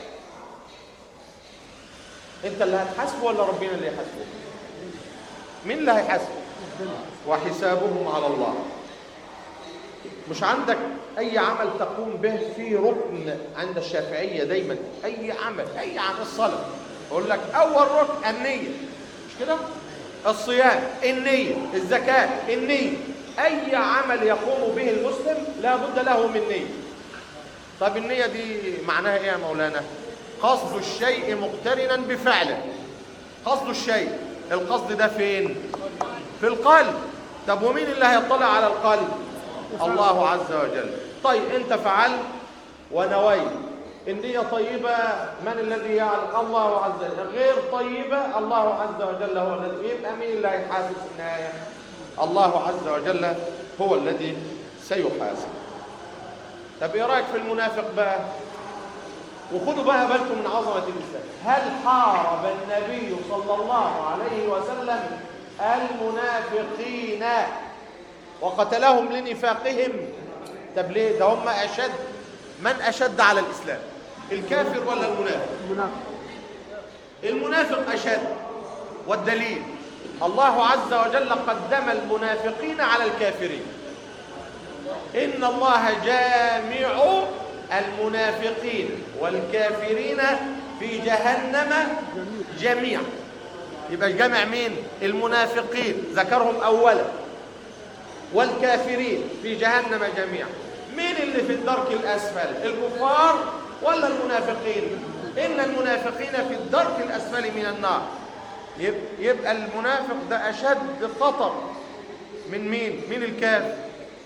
[SPEAKER 1] انت اللي هتحاسبه ولا ربنا اللي يحاسبه مين اللي هيحاسبه وحسابهم على الله مش عندك اي عمل تقوم به في ركن عند الشافعيه دايما اي عمل اي عمل الصلاه اقول لك اول ركن النيه مش كده الصيام النيه الزكاه النيه اي عمل يقوم به المسلم لا بد له من نيه طب النيه دي معناها ايه يا مولانا قصد الشيء مقترنا بفعله قصد الشيء القصد ده فين في القلب طب ومين اللي هيطلع على القلب الله عز وجل طيب انت فعلت ونويت النية طيبة من الذي يعلم الله عز وجل غير طيبة الله عز وجل هو الذي يبقى مين اللي هيحاسب في النهاية الله عز وجل هو الذي سيحاسب طب ايه رايك في المنافق بقى وخدوا بقى بالكم من عظمة الإسلام هل حارب النبي صلى الله عليه وسلم المنافقين وقتلهم لنفاقهم طب ليه ده هم اشد من اشد على الاسلام الكافر ولا المنافق
[SPEAKER 2] منافق
[SPEAKER 1] المنافق اشد والدليل الله عز وجل قدم المنافقين على الكافرين ان الله جامع المنافقين والكافرين في جهنم جميعا يبقى جمع مين المنافقين ذكرهم اولا والكافرين في جهنم جميعا مين اللي في الدرك الاسفل الكفار ولا المنافقين ان المنافقين في الدرك الاسفل من النار يب- يبقى المنافق ده اشد خطر من مين من الكافر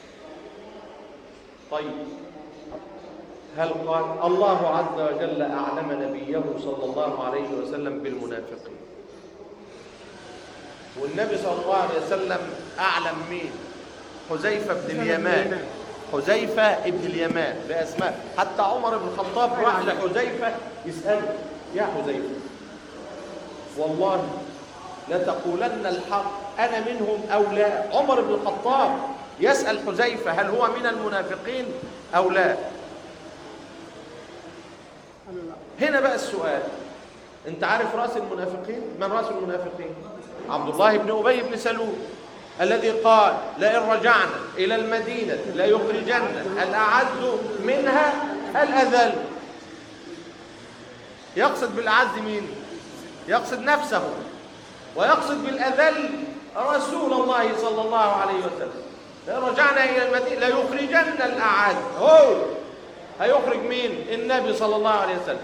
[SPEAKER 1] طيب هل قال الله عز وجل اعلم نبيه صلى الله عليه وسلم بالمنافقين والنبي صلى الله عليه وسلم اعلم مين حذيفه بن اليمان حذيفه ابن اليمان باسماء حتى عمر بن الخطاب راح لحذيفه يساله يا حذيفه والله لتقولن الحق انا منهم او لا عمر بن الخطاب يسال حذيفه هل هو من المنافقين او لا
[SPEAKER 2] قالوا لا
[SPEAKER 1] هنا بقى السؤال انت عارف راس المنافقين من راس المنافقين عبد الله بن ابي بن سلول الذي قال لئن رجعنا الى المدينه ليخرجن الاعز منها الاذل يقصد بالاعز مين يقصد نفسه ويقصد بالاذل رسول الله صلى الله عليه وسلم لئن رجعنا الى المدينه ليخرجن الاعز هو هيخرج مين النبي صلى الله عليه وسلم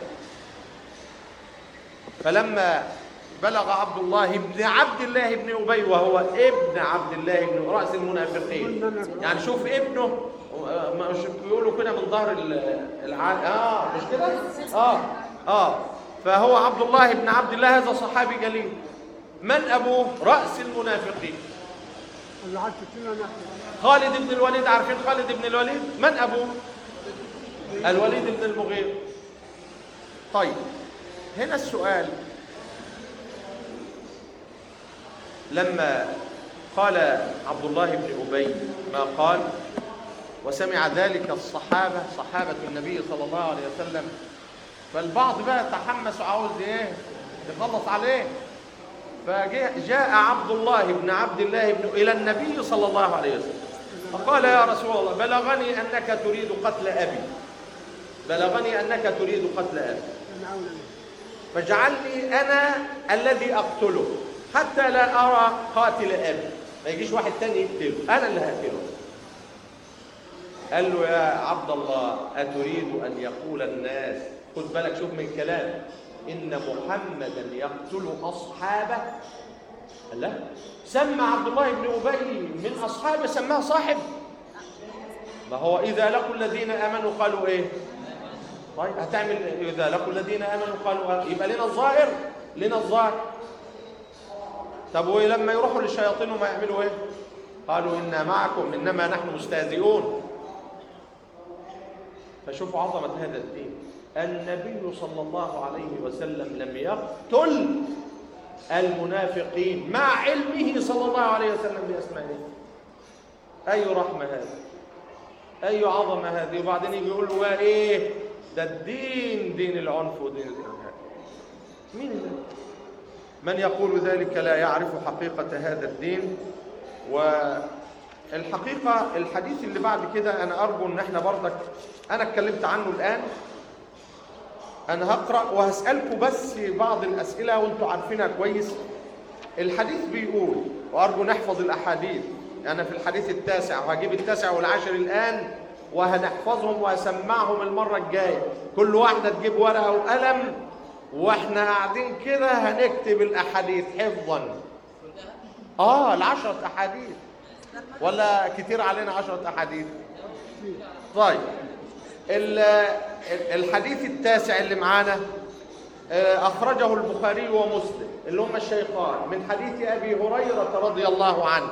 [SPEAKER 1] فلما بلغ عبد الله بن عبد الله بن ابي وهو ابن عبد الله بن راس المنافقين يعني شوف ابنه آه، مش بيقولوا كده من ظهر ال- الع... اه مش كده اه اه فهو عبد الله بن عبد الله هذا صحابي جليل من ابوه راس المنافقين
[SPEAKER 2] اللي عاد تتنا نحن
[SPEAKER 1] خالد بن الوليد عارفين خالد بن الوليد من ابوه الوليد بن المغيرة طيب هنا السؤال لما قال عبد الله بن أبي ما قال وسمع ذلك الصحابة صحابة النبي صلى الله عليه وسلم فالبعض بقى تحمس وعاوز ايه يخلص عليه فجاء عبد الله بن عبد الله بن إلى النبي صلى الله عليه وسلم فقال يا رسول الله بلغني أنك تريد قتل أبي بلغني أنك تريد قتل أبي
[SPEAKER 2] أنا أولى به.
[SPEAKER 1] فاجعلني أنا الذي أقتله حتى لا أرى قاتل أبي ما يجيش واحد تاني يقتله أنا اللي هقتله قال له يا عبد الله أتريد أن يقول الناس خد بالك شوف من كلام إن محمدا يقتل أصحابه قال لا سمى عبد الله بن أبي من أصحابه سماه صاحب ما هو إذا لقوا الذين آمنوا قالوا إيه طيب هتعمل إذا لقوا الذين آمنوا قالوا آه. يبقى لنا الظاهر لنا الظاهر طب ولما يروحوا للشياطين وما يعملوا إيه قالوا إنا معكم إنما نحن مستهزئون فشوفوا عظمة هذا الدين النبي صلى الله عليه وسلم لم يقتل المنافقين مع علمه صلى الله عليه وسلم بأسمائهم أي رحمة هذه أي عظمة هذه وبعدين يجي يقول له بقى إيه ده الدين دين العنف ودين الإرهاب مين ده؟ من يقول ذلك لا يعرف حقيقة هذا الدين والحقيقة الحديث اللي بعد كده أنا أرجو إن إحنا برضك أنا اتكلمت عنه الآن أنا هقرأ وهسألكم بس بعض الأسئلة وأنتم عارفينها كويس الحديث بيقول وأرجو نحفظ الأحاديث أنا في الحديث التاسع وهجيب التاسع والعاشر الآن وهنحفظهم وهسمعهم المرة الجاية كل واحدة تجيب ورقة وقلم واحنا قاعدين كده هنكتب الأحاديث حفظا آه العشرة أحاديث ولا كتير علينا عشرة أحاديث طيب ال- ال- الحديث التاسع اللي معانا آه، أخرجه البخاري ومسلم اللي هم الشيخان من حديث أبي هريرة رضي الله عنه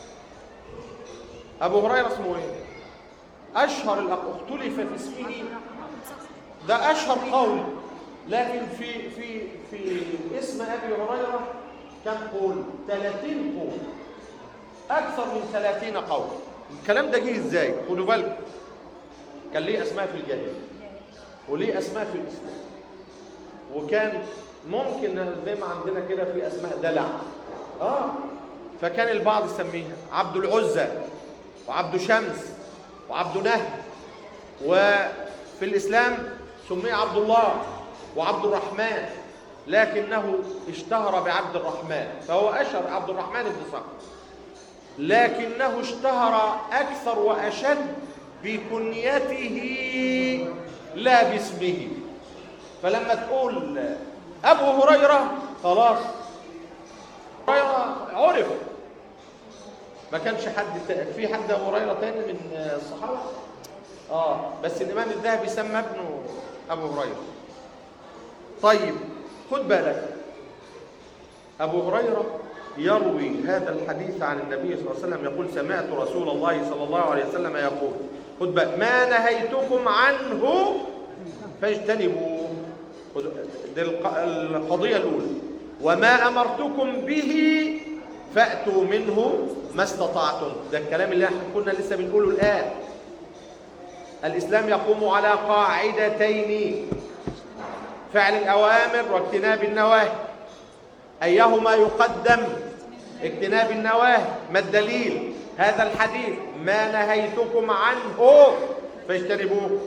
[SPEAKER 1] أبو هريرة اسمه إيه؟ أشهر الأق- اختلف في اسمه ده أشهر قول لكن في في في اسم أبي هريرة كم قول؟ 30 قول أكثر من 30 قول الكلام ده جه ازاي خدوا بالكم كان ليه اسماء في الجاهليه وليه اسماء في الاسلام وكان ممكن زي ما عندنا كده في اسماء دلع اه فكان البعض يسميها عبد العزى وعبد شمس وعبد نهر وفي الاسلام سمي عبد الله وعبد الرحمن لكنه اشتهر بعبد الرحمن فهو اشهر عبد الرحمن بن صخر لكنه اشتهر اكثر واشد بكنيته لا باسمه فلما تقول ابو هريره خلاص هريره عرف ما كانش حد تا- في حد ابو هريره تاني من الصحابه اه بس الامام الذهبي سمى ابنه ابو هريره طيب خد بالك ابو هريره يروي هذا الحديث عن النبي صلى الله عليه وسلم يقول سمعت رسول الله صلى الله عليه وسلم يقول خد بالك ما نهيتكم عنه فاجتنبوه خد- دي الق- القضيه الاولى وما امرتكم به فاتوا منه ما استطعتم ده الكلام اللي احنا كنا لسه بنقوله الان الاسلام يقوم على قاعدتين فعل الأوامر واجتناب النواهي أيهما يقدم اجتناب النواهي ما الدليل هذا الحديث ما نهيتكم عنه فاجتنبوه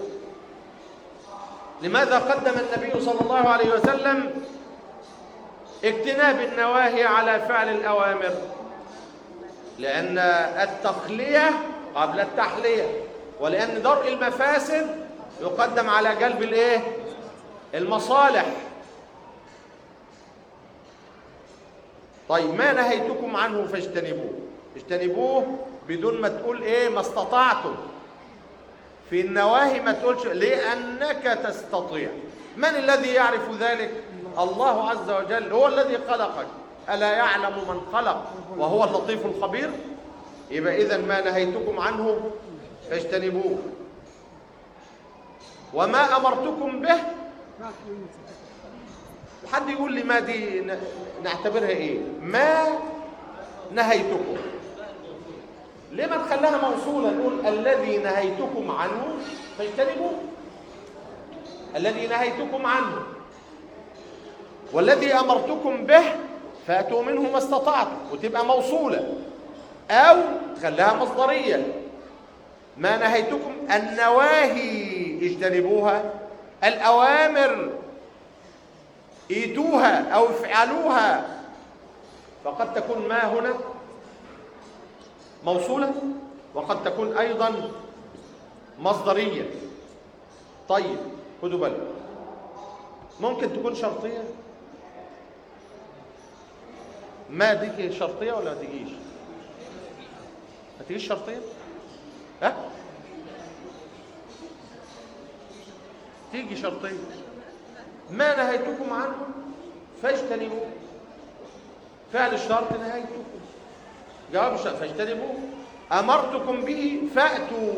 [SPEAKER 1] لماذا قدم النبي صلى الله عليه وسلم اجتناب النواهي على فعل الأوامر لأن التخلية قبل التحلية ولأن درء المفاسد يقدم على جلب الايه المصالح طيب ما نهيتكم عنه فاجتنبوه اجتنبوه بدون ما تقول ايه ما استطعتم في النواهي ما تقولش لانك تستطيع من الذي يعرف ذلك الله عز وجل هو الذي خلقك الا يعلم من خلق وهو اللطيف الخبير يبقى اذا ما نهيتكم عنه فاجتنبوه وما امرتكم به حد يقول لي ما دي ن- نعتبرها ايه ما نهيتكم ليه ما نخليها موصولة نقول الذي نهيتكم عنه فاجتنبوه الذي نهيتكم عنه والذي أمرتكم به فأتوا منه ما استطعتم وتبقى موصولة أو تخليها مصدرية ما نهيتكم النواهي اجتنبوها الأوامر ايتوها أو افعلوها فقد تكون ما هنا موصولة وقد تكون أيضا مصدرية طيب خدوا بالكم ممكن تكون شرطية ما دي شرطية ولا ما تجيش ما تجيش شرطية ها تيجي شرطية ما نهيتكم عنه فاجتنبوه فعل الشرط نهيتكم جواب الشرط فاجتنبوه أمرتكم به فأتوا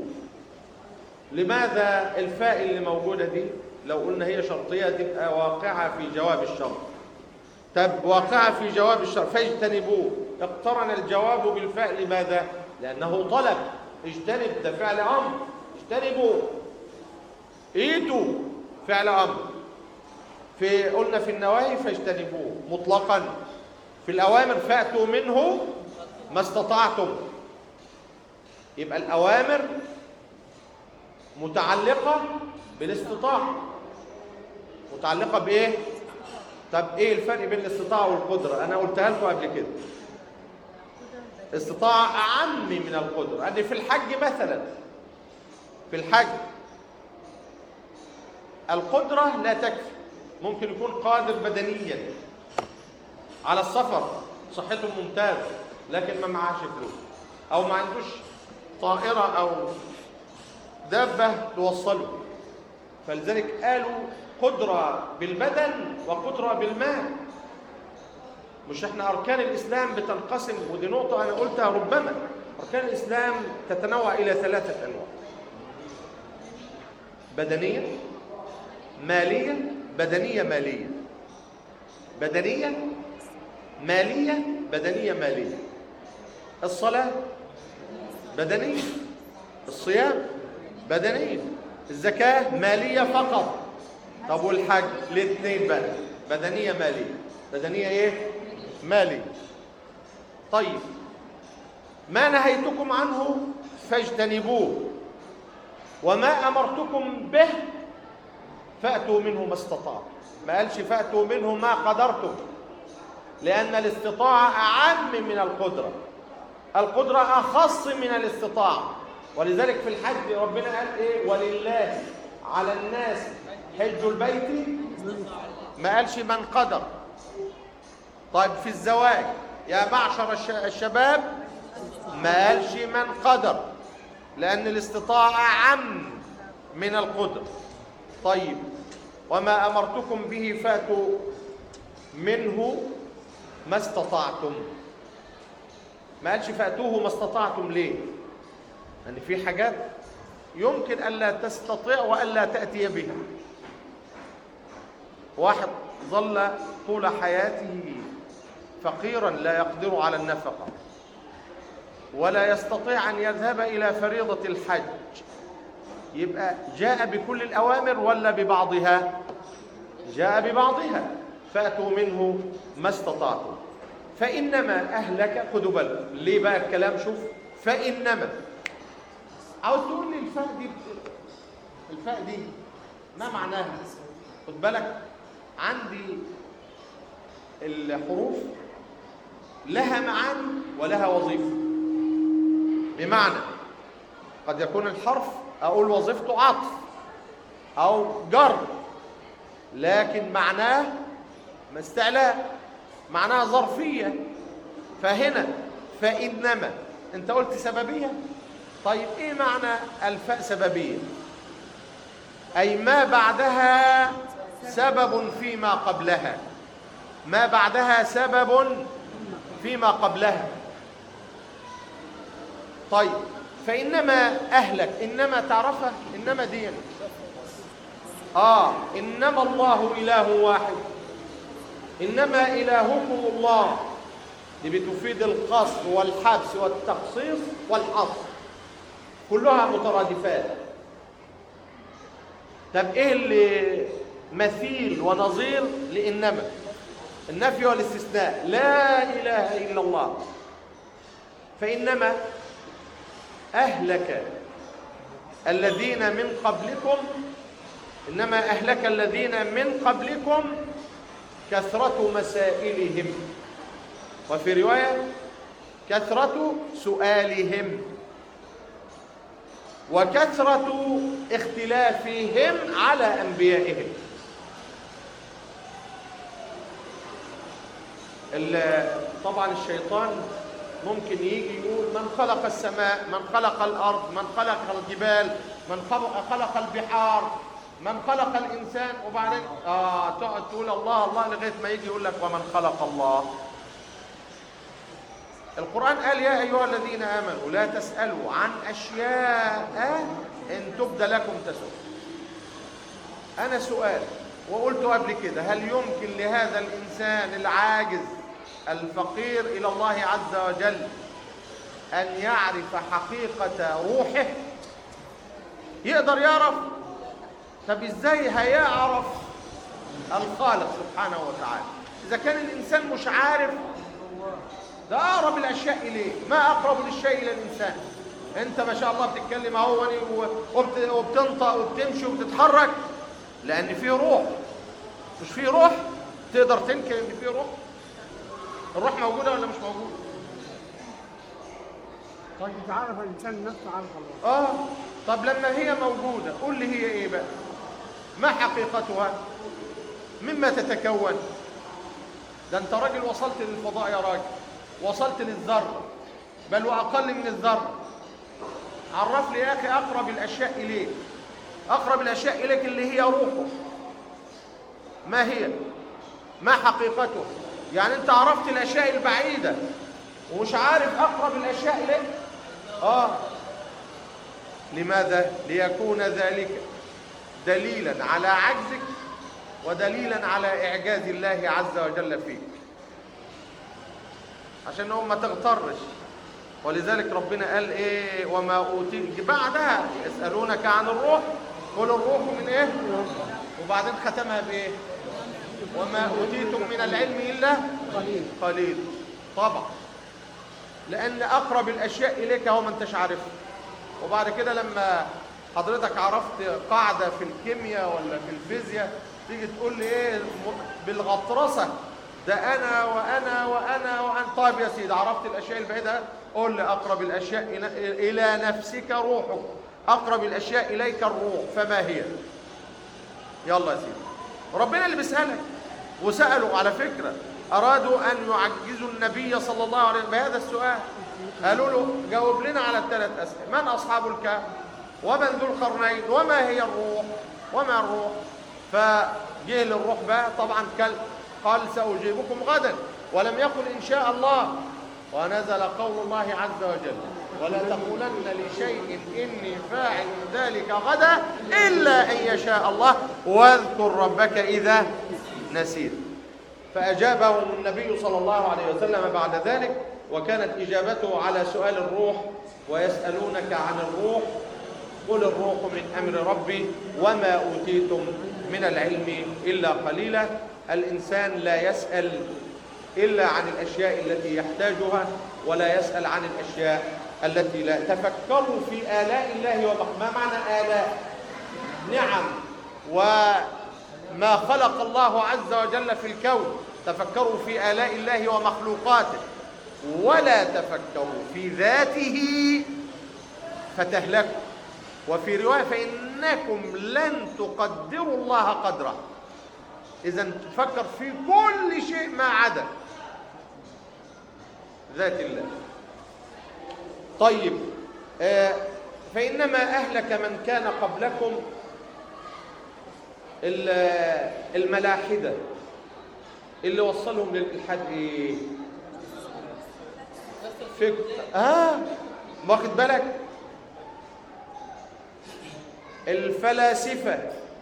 [SPEAKER 1] لماذا الفاء اللي موجودة دي لو قلنا هي شرطية تبقى واقعة في جواب الشرط طب واقعة في جواب الشرط فاجتنبوه اقترن الجواب بالفاء لماذا؟ لأنه طلب اجتنب ده فعل أمر اجتنبوا ايتوا فعل أمر في قلنا في النواهي فاجتنبوه مطلقا في الأوامر فأتوا منه ما استطعتم يبقى الأوامر متعلقة بالاستطاعة متعلقة بإيه؟ طب إيه الفرق بين الاستطاعة والقدرة؟ أنا قلتها لكم قبل كده استطاعة أعم من القدرة أن في الحج مثلا في الحج القدرة لا تكفي ممكن يكون قادر بدنيا على السفر صحته ممتازة لكن ما معاش فلوس أو ما عندوش طائرة أو دابة توصله فلذلك قالوا قدرة بالبدن وقدرة بالمال مش احنا أركان الإسلام بتنقسم ودي نقطة أنا قلتها ربما أركان الإسلام تتنوع إلى ثلاثة أنواع بدنية مالية بدنية مالية بدنية مالية بدنية مالية الصلاة بدنية الصيام بدنية الزكاة مالية فقط طب والحج الاثنين بقى بدنية مالية بدنية ايه مالية طيب ما نهيتكم عنه فاجتنبوه وما امرتكم به فاتوا منه ما استطعتم ما قالش فاتوا منه ما قدرتم لان الاستطاعه اعم من القدره القدره اخص من الاستطاعه ولذلك في الحج ربنا قال ايه ولله على الناس حج البيت ما قالش من قدر طيب في الزواج يا معشر الش- الشباب ما قالش من قدر لأن الاستطاعة عم من القدر طيب وما أمرتكم به فاتوا منه ما استطعتم ما قالش فأتوه ما استطعتم ليه لأن يعني في حاجات يمكن ألا تستطيع وألا تأتي بها واحد ظل طول حياته فقيرا لا يقدر على النفقه ولا يستطيع ان يذهب الى فريضه الحج يبقى جاء بكل الاوامر ولا ببعضها جاء ببعضها فاتوا منه ما استطعتم فانما اهلك خدوا بالكم ليه بقى الكلام شوف فانما عاوز تقول لي الفاء دي الفاء دي ما معناها خد بالك عندي الحروف لها معاني ولها وظيفه بمعنى قد يكون الحرف اقول وظيفته عطف او جر لكن معناه استعلاء معناها ظرفيه فهنا فانما انت قلت سببيه طيب ايه معنى الفاء سببيه اي ما بعدها سبب فيما قبلها ما بعدها سبب فيما قبلها طيب فإنما أهلك إنما تعرفها إنما دي آه إنما الله إله واحد إنما إلهكم الله دي بتفيد القصر والحبس والتخصيص والحصر كلها مترادفات طب ايه اللي مثيل ونظير لانما النفي والاستثناء لا اله الا الله فانما اهلك الذين من قبلكم انما اهلك الذين من قبلكم كثره مسائلهم وفي روايه كثره سؤالهم وكثره اختلافهم على انبيائهم ال- طبعا الشيطان ممكن يجي يقول من خلق السماء من خلق الارض من خلق الجبال من خلق خلق البحار من خلق الانسان وبعدين اه تقعد تقول الله الله لغايه ما يجي يقول لك ومن خلق الله القرآن قال يا أيها الذين آمنوا لا تسألوا عن أشياء إن تبد لكم تسؤ أنا سؤال وقلت قبل كده هل يمكن لهذا الإنسان العاجز الفقير إلى الله عز وجل أن يعرف حقيقة روحه يقدر يعرف طب إزاي هيعرف الخالق سبحانه وتعالى إذا كان الإنسان مش عارف ده اقرب الاشياء اليه ما اقرب للشيء الى الانسان انت ما شاء الله بتتكلم اهو وبت- وبتنطق وبتمشي وبتتحرك لان في روح مش في روح تقدر تنكر ان في روح الروح موجوده ولا مش موجوده
[SPEAKER 2] طيب تعرف الانسان نفسه عارف الله
[SPEAKER 1] اه طب لما هي موجوده قول لي هي ايه بقى ما حقيقتها مما تتكون ده انت راجل وصلت للفضاء يا راجل وصلت للذره بل واقل من الذره عرف لي يا اخي اقرب الاشياء اليك اقرب الاشياء اليك اللي هي روحه ما هي ما حقيقته يعني انت عرفت الاشياء البعيده ومش عارف اقرب الاشياء اليك اه لماذا ليكون ذلك دليلا على عجزك ودليلا على اعجاز الله عز وجل فيك عشان هو ما تغترش ولذلك ربنا قال ايه وما اوتي بعدها يسالونك عن الروح قل الروح من ايه وبعدين ختمها بايه وما اوتيتم من العلم الا
[SPEAKER 2] قليل
[SPEAKER 1] قليل طبعا لان اقرب الاشياء اليك هو ما انتش عارفها وبعد كده لما حضرتك عرفت قاعده في الكيمياء ولا في الفيزياء تيجي تقول لي ايه م- بالغطرسه ده انا وانا وانا وانا طيب يا سيدي عرفت الاشياء البعيده قول لي اقرب الاشياء الى إلى نفسك روحك اقرب الاشياء اليك الروح فما هي يلا يا سيدي ربنا اللي بيسالك وسالوا على فكره ارادوا ان يعجزوا النبي صلى الله عليه وسلم بهذا السؤال قالوا له جاوب لنا على الثلاث اسئله من اصحاب الكهف ومن ذو القرنين وما هي الروح وما الروح فجه للروح بقى طبعا كل قال ساجيبكم غدا ولم يقل ان شاء الله ونزل قول الله عز وجل ولا تقولن لشيء اني فاعل ذلك غدا الا ان يشاء الله واذكر ربك اذا نسيت فاجابهم النبي صلى الله عليه وسلم بعد ذلك وكانت اجابته على سؤال الروح ويسالونك عن الروح قل الروح من امر ربي وما اوتيتم من العلم الا قليلا الانسان لا يسال الا عن الاشياء التي يحتاجها ولا يسال عن الاشياء التي لا تفكروا في الاء الله ومق- ما معنى الاء نعم وما خلق الله عز وجل في الكون تفكروا في الاء الله ومخلوقاته ولا تفكروا في ذاته فتهلكوا وفي رواية فإنكم لن تقدروا الله قدره إذا تفكر في كل شيء ما عدا ذات الله طيب آه، فإنما أهلك من كان قبلكم ال- الملاحدة اللي وصلهم للإلحاد إيه؟ فكر آه واخد بالك الفلاسفة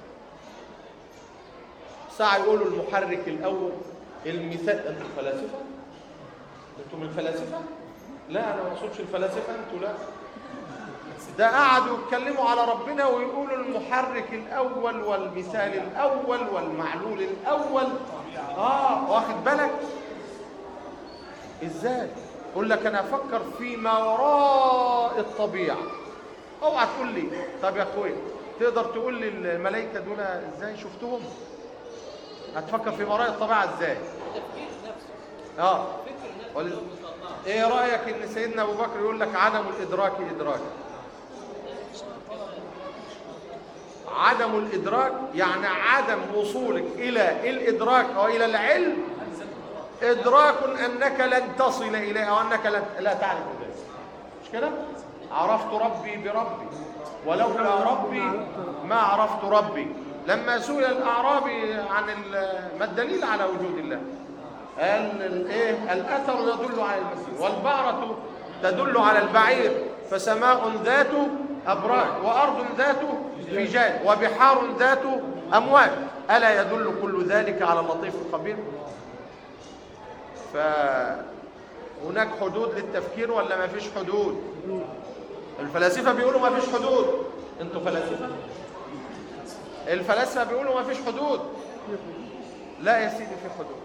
[SPEAKER 1] ساعة يقولوا المحرك الأول المثال أنتوا فلاسفة؟ أنتوا من الفلاسفة؟ لا أنا ما أقصدش الفلاسفة أنتوا لا ده قعدوا يتكلموا على ربنا ويقولوا المحرك الأول والمثال الأول والمعلول الأول آه واخد بالك؟ إزاي؟ يقول لك أنا أفكر في ما وراء الطبيعة اوعى تقول لي طب يا اخويا تقدر تقول لي الملائكه دول ازاي شفتهم هتفكر في وراء الطبيعه ازاي اه ول- ايه رايك ان سيدنا ابو بكر يقول لك عدم الادراك ادراك عدم الادراك يعني عدم وصولك الى الادراك او الى العلم ادراك انك لن تصل اليه او انك لن لا تعرف ذلك مش كده عرفت ربي بربي ولولا ربي ما عرفت ربي لما سئل الاعرابي عن ال- ما الدليل على وجود الله قال ال- ايه الاثر يدل على المسير والبعره تدل على البعير فسماء ذات ابراج وارض ذات فجاج وبحار ذات امواج الا يدل كل ذلك على اللطيف الخبير فهناك حدود للتفكير ولا ما فيش حدود الفلاسفه بيقولوا ما فيش حدود انتوا فلاسفه الفلاسفه بيقولوا ما فيش حدود لا يا سيدي في حدود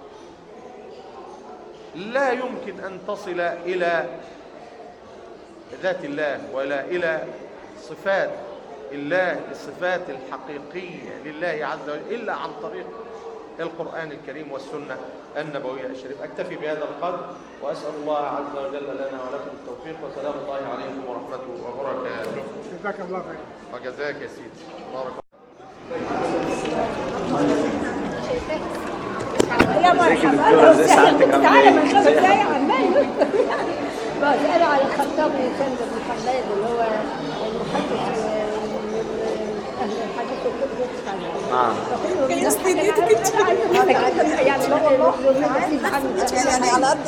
[SPEAKER 1] لا يمكن ان تصل الى ذات الله ولا الى صفات الله الصفات الحقيقيه لله عز وجل الا عن طريق القرآن الكريم والسنة النبوية الشريفة أكتفي بهذا القدر وأسأل الله عز وجل لنا ولكم التوفيق وسلام الله عليكم ورحمته وبركاته
[SPEAKER 2] جزاك الله خير
[SPEAKER 1] وجزاك يا سيدي بارك
[SPEAKER 3] يا مرحبا اهلا وسهلا تعالى من خمس دقايق عمال بسأله على الخطابي كان ابن حماد اللي هو المحدث اهل الحديث وكتب
[SPEAKER 4] آه.
[SPEAKER 3] يا استديتك انت يعني لا والله يعني على قد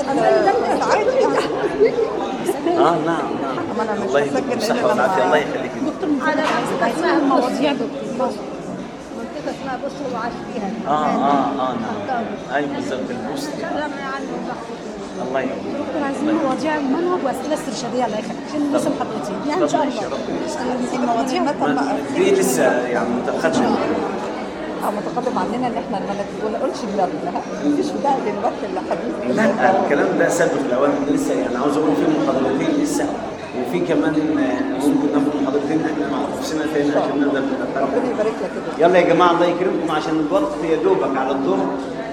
[SPEAKER 4] اه نعم نعم الله يديكم الصحة والعافية الله يخليك
[SPEAKER 3] على منطقة اسمها مواضيع منطقة اسمها بصر وعاش فيها
[SPEAKER 4] اه اه اه نعم ايوه بالظبط البوست
[SPEAKER 3] لما عنده بحث
[SPEAKER 4] الله يعينك
[SPEAKER 5] دكتور عايزين مواضيع المنهج واسئله استرشاديه الله يخليك عشان نوصل حضرتك يعني ان شاء الله المواضيع مثلا
[SPEAKER 4] دي لسه يعني ما تاخدش
[SPEAKER 5] او متقدم عننا ان احنا ما نقولش دماغنا مفيش بقى دلوقتي الا حديث
[SPEAKER 4] لا الكلام ده سابق الاوان لسه يعني عاوز اقول في محاضرتين لسه وفي كمان آه، ممكن ناخد محاضرتين احنا مع نفسنا تاني عشان نقدر نتقدم
[SPEAKER 5] ربنا يبارك لك كده
[SPEAKER 4] يلا يا جماعه الله يكرمكم عشان الوقت يا دوبك على الظهر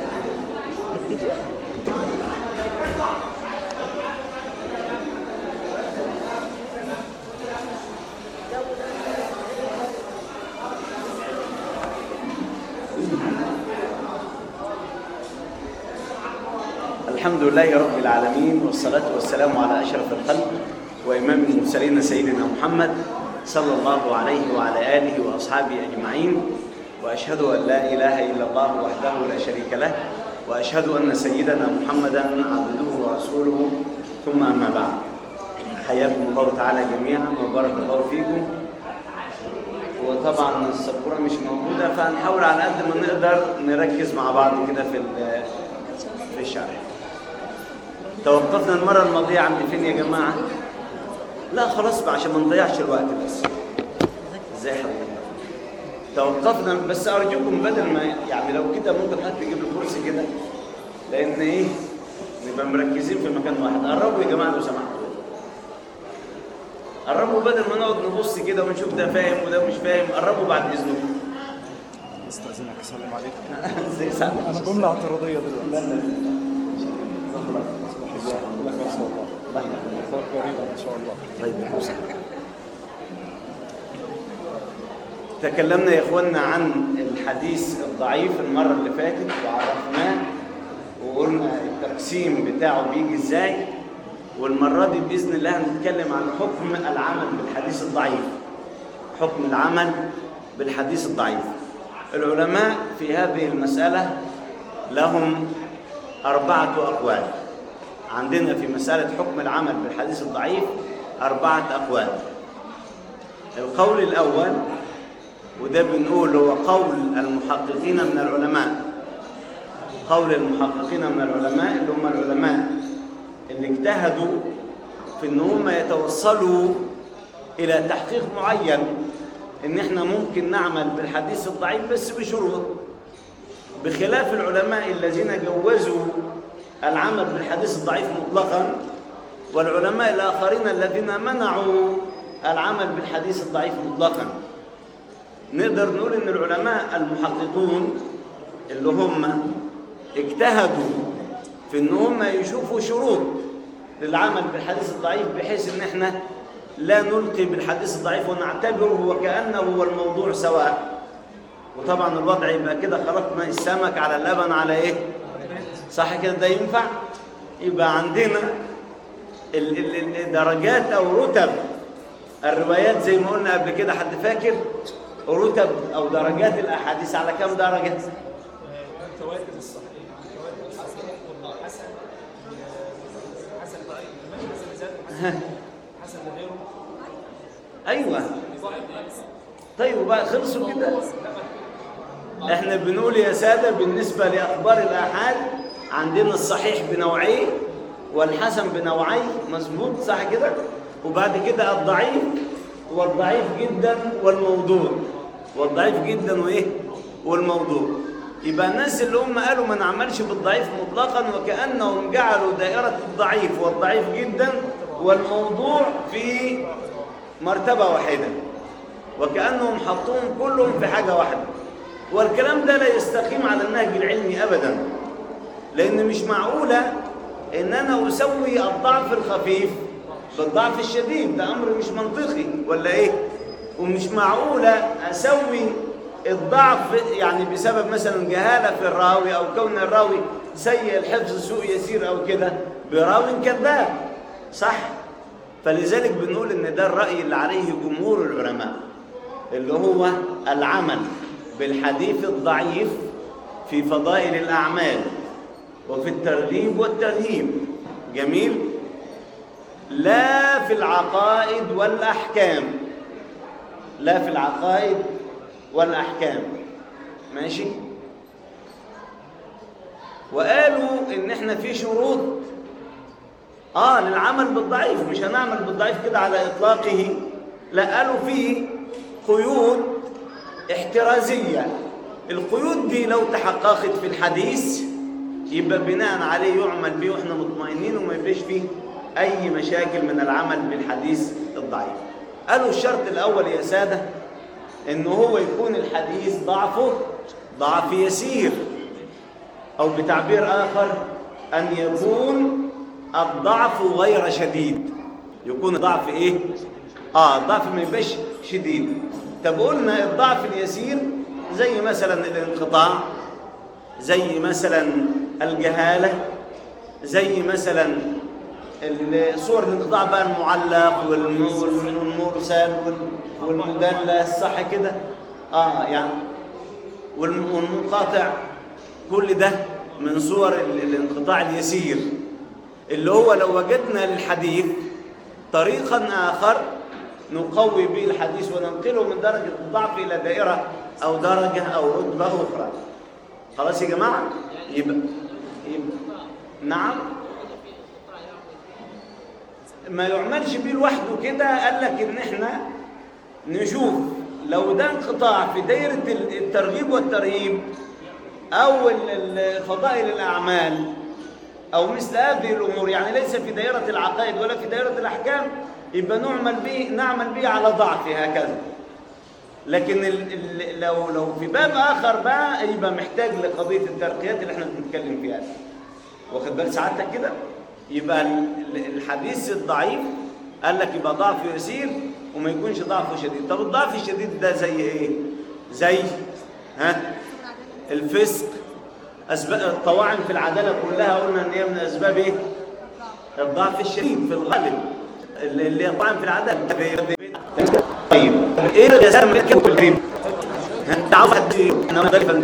[SPEAKER 4] الحمد لله رب العالمين والصلاة والسلام على أشرف الخلق وإمام المرسلين سيدنا محمد صلى الله عليه وعلى آله وأصحابه أجمعين وأشهد أن لا إله إلا الله وحده لا شريك له وأشهد أن سيدنا محمدا عبده ورسوله ثم أما بعد حياكم الله تعالى جميعا وبارك الله فيكم وطبعا السبوره مش موجوده فهنحاول على قد ما نقدر نركز مع بعض كده في ال- في الشرح توقفنا المره الماضيه عند فين يا جماعه لا خلاص بقى عشان ما نضيعش الوقت بس ازاي حضرتك توقفنا بس ارجوكم بدل ما يعني لو كده ممكن حد يجيب الكرسي كده لان ايه نبقى مركزين في مكان واحد قربوا يا جماعه لو سمحتوا قربوا بدل ما نقعد نبص كده ونشوف ده فاهم وده مش فاهم قربوا بعد اذنكم
[SPEAKER 6] استاذنك اسلم عليك
[SPEAKER 4] زي سعد
[SPEAKER 6] انا جمله اعتراضيه دلوقتي
[SPEAKER 4] لا لا
[SPEAKER 6] لك بس والله اختار قريبا ان شاء الله
[SPEAKER 4] طيب يا حسن. تكلمنا يا اخوانا عن الحديث الضعيف المره اللي فاتت وعرفناه وقلنا التقسيم بتاعه بيجي ازاي والمره دي باذن الله هنتكلم عن حكم العمل بالحديث الضعيف حكم العمل بالحديث الضعيف العلماء في هذه المساله لهم اربعه اقوال عندنا في مساله حكم العمل بالحديث الضعيف اربعه اقوال القول الاول وده بنقول هو قول المحققين من العلماء قول المحققين من العلماء اللي هم العلماء اللي اجتهدوا في ان هم يتوصلوا الى تحقيق معين ان احنا ممكن نعمل بالحديث الضعيف بس بشروط بخلاف العلماء الذين جوزوا العمل بالحديث الضعيف مطلقا والعلماء الاخرين الذين منعوا العمل بالحديث الضعيف مطلقا نقدر نقول ان العلماء المحققون اللي هم اجتهدوا في ان هم يشوفوا شروط للعمل بالحديث الضعيف بحيث ان احنا لا نلقي بالحديث الضعيف ونعتبره وكانه هو الموضوع سواء وطبعا الوضع يبقى كده خلقنا السمك على اللبن على ايه صح كده ده ينفع يبقى عندنا ال- ال- ال- درجات او رتب الروايات زي ما قلنا قبل كده حد فاكر رتب او درجات الاحاديث على كم درجه ايوه طيب وبقى خلصوا كده احنا بنقول يا ساده بالنسبه لاخبار الاحاد عندنا الصحيح بنوعيه والحسن بنوعيه مظبوط صح كده وبعد كده الضعيف والضعيف جدا والموضوع والضعيف جدا وايه والموضوع يبقى الناس اللي هم قالوا ما نعملش بالضعيف مطلقا وكانهم جعلوا دائره الضعيف والضعيف جدا والموضوع في مرتبه واحده وكانهم حطوهم كلهم في حاجه واحده والكلام ده لا يستقيم على النهج العلمي ابدا لان مش معقوله ان انا اسوي الضعف الخفيف بالضعف الشديد ده امر مش منطقي ولا ايه ومش معقوله اسوي الضعف يعني بسبب مثلا جهاله في الراوي او كون الراوي سيء الحفظ سوء يسير او كده براو كذاب صح فلذلك بنقول ان ده الراي اللي عليه جمهور العلماء اللي هو العمل بالحديث الضعيف في فضائل الاعمال وفي الترغيب والترهيب جميل لا في العقائد والاحكام لا في العقائد والاحكام ماشي وقالوا ان احنا في شروط اه للعمل بالضعيف مش هنعمل بالضعيف كده على اطلاقه لا قالوا فيه قيود احترازيه القيود دي لو تحققت في الحديث يبقى بناء عليه يعمل به واحنا مطمئنين وما يبقاش فيه اي مشاكل من العمل بالحديث الضعيف قالوا الشرط الاول يا ساده ان هو يكون الحديث ضعفه ضعف يسير او بتعبير اخر ان يكون الضعف غير شديد يكون الضعف ايه اه الضعف ما يبقاش شديد طب قلنا الضعف اليسير زي مثلا الانقطاع زي مثلا الجهاله زي مثلا ال- صور الانقطاع بقى المعلق والم- والمرسل وال- والمدلس صح كده اه يعني والم- والمنقطع كل ده من صور ال- الانقطاع اليسير اللي هو لو وجدنا للحديث طريقا آخر نقوي به الحديث وننقله من درجة الضعف إلى دائرة أو درجة أو رتبة أخرى خلاص يا جماعة يبقى, يبقى نعم ما يعملش بيه لوحده كده قال لك ان احنا نشوف لو ده انقطاع في دايرة الترغيب والترهيب او ال- ال- فضائل الاعمال او مثل هذه الامور يعني ليس في دائرة العقائد ولا في دائرة الاحكام يبقى نعمل به نعمل به على ضعف هكذا لكن ال ال لو لو في باب اخر بقى يبقى محتاج لقضيه الترقيات اللي احنا بنتكلم فيها دي. واخد بال سعادتك كده يبقى ال- ال- الحديث الضعيف قال لك يبقى ضعفه يسير وما يكونش ضعفه شديد طب الضعف الشديد ده زي ايه زي ها الفسق اسباب الطواعن في العداله كلها قلنا ان هي من اسباب ايه الضعف الشديد في الغالب اللي اللي هي الطعن في العداله طيب ايه الجزاء من كده الكريم انت عاوز حد انا مختلفا